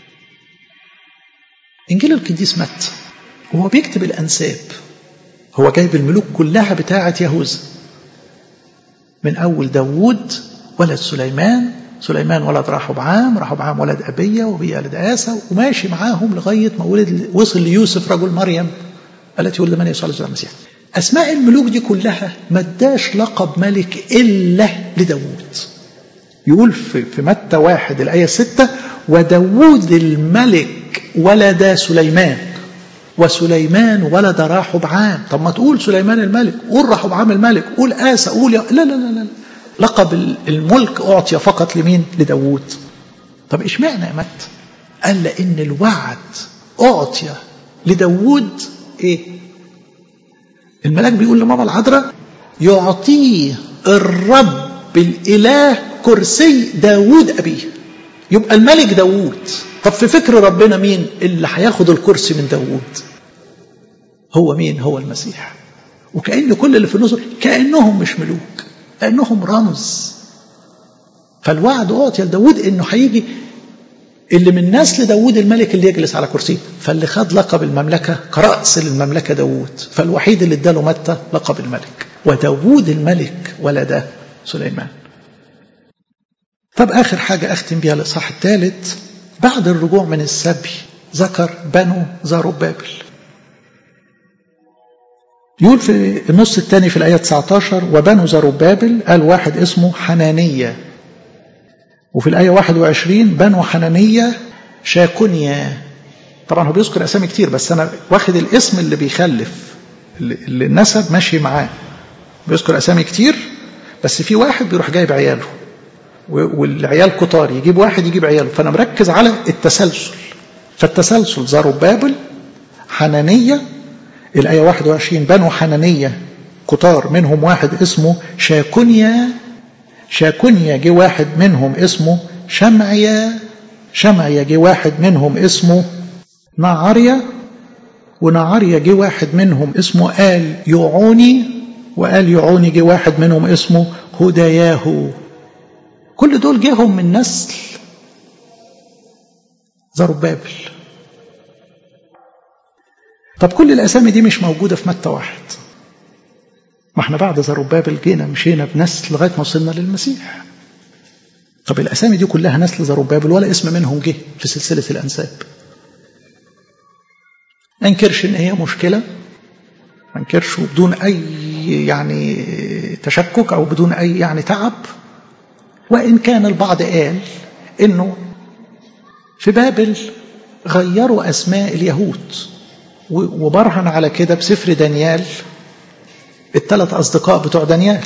انجيل القديس متى وهو بيكتب الانساب هو جايب الملوك كلها بتاعه يهوذا من اول داوود ولد سليمان سليمان ولد رحبعام رحبعام ولد أبية وبي ولد آسى وماشي معاهم لغاية ما ولد وصل ليوسف رجل مريم التي ولد من يسوع المسيح أسماء الملوك دي كلها ما اداش لقب ملك إلا لداوود يقول في, في متى واحد الآية ستة وداوود الملك ولد سليمان وسليمان ولد راحبعام طب ما تقول سليمان الملك قول راحبعام الملك قول آسى قول يا... لا لا لا لا لقب الملك أعطي فقط لمين لداوود طب اشمعنى يا مت قال لأن الوعد أعطي لداود إيه الملاك بيقول لماما العذراء يعطيه الرب الإله كرسي داود أبيه يبقى الملك داود طب في فكر ربنا مين اللي هياخد الكرسي من داود هو مين هو المسيح وكأن كل اللي في النصر كأنهم مش ملوك كأنهم رمز فالوعد أعطي لداود إنه هيجي اللي من نسل داود الملك اللي يجلس على كرسيه فاللي خد لقب المملكة كرأس للمملكة داود فالوحيد اللي اداله متى لقب الملك وداود الملك ولده سليمان طب آخر حاجة أختم بيها الإصحاح الثالث بعد الرجوع من السبي ذكر بنو زاروبابل يقول في النص الثاني في الآية 19 وبنو زاروبابل قال واحد اسمه حنانية وفي الآية 21 بنو حنانية شاكونيا طبعا هو بيذكر أسامي كتير بس أنا واخد الاسم اللي بيخلف اللي النسب ماشي معاه بيذكر أسامي كتير بس في واحد بيروح جايب عياله والعيال كتار يجيب واحد يجيب عياله فأنا مركز على التسلسل فالتسلسل زاروبابل حنانية الآية 21 بنو حنانية كتار منهم واحد اسمه شاكونيا شاكونيا جه واحد منهم اسمه شمعيا شمعيا جه واحد منهم اسمه نعريا ونعريا جه واحد منهم اسمه آل يعوني وآل يعوني جه واحد منهم اسمه هداياهو كل دول جيهم من نسل زربابل طب كل الأسامي دي مش موجودة في متى واحد ما احنا بعد زربابل جينا مشينا بنسل لغاية ما وصلنا للمسيح طب الأسامي دي كلها نسل زربابل ولا اسم منهم جه في سلسلة الأنساب ما انكرش ان هي مشكلة ما انكرش بدون أي يعني تشكك أو بدون أي يعني تعب وإن كان البعض قال إنه في بابل غيروا أسماء اليهود وبرهن على كده بسفر دانيال الثلاث أصدقاء بتوع دانيال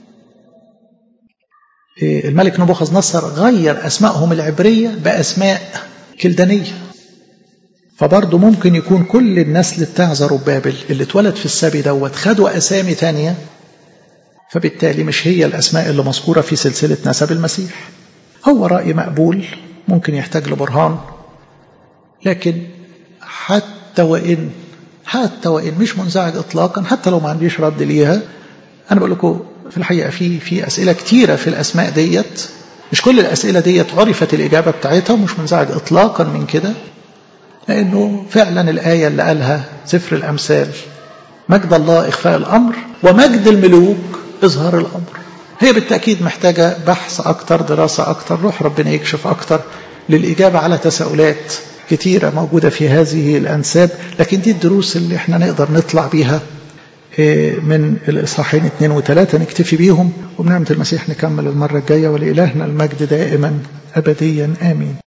الملك نبوخذ نصر غير أسمائهم العبرية بأسماء كلدانية فبرضه ممكن يكون كل النسل بتاع زربابل اللي اتولد في السبي دوت خدوا أسامي تانية فبالتالي مش هي الأسماء اللي مذكورة في سلسلة نسب المسيح هو رأي مقبول ممكن يحتاج لبرهان لكن حتى وإن حتى وإن مش منزعج إطلاقا حتى لو ما عنديش رد ليها أنا بقول لكم في الحقيقة في في أسئلة كتيرة في الأسماء ديت مش كل الأسئلة ديت عرفت الإجابة بتاعتها مش منزعج إطلاقا من كده لأنه فعلا الآية اللي قالها سفر الأمثال مجد الله إخفاء الأمر ومجد الملوك إظهار الأمر هي بالتأكيد محتاجة بحث أكتر دراسة أكتر روح ربنا يكشف أكتر للإجابة على تساؤلات كتيرة موجودة في هذه الأنساب لكن دي الدروس اللي احنا نقدر نطلع بيها من الإصحاحين اثنين وثلاثة نكتفي بيهم وبنعمة المسيح نكمل المرة الجاية ولإلهنا المجد دائما أبديا آمين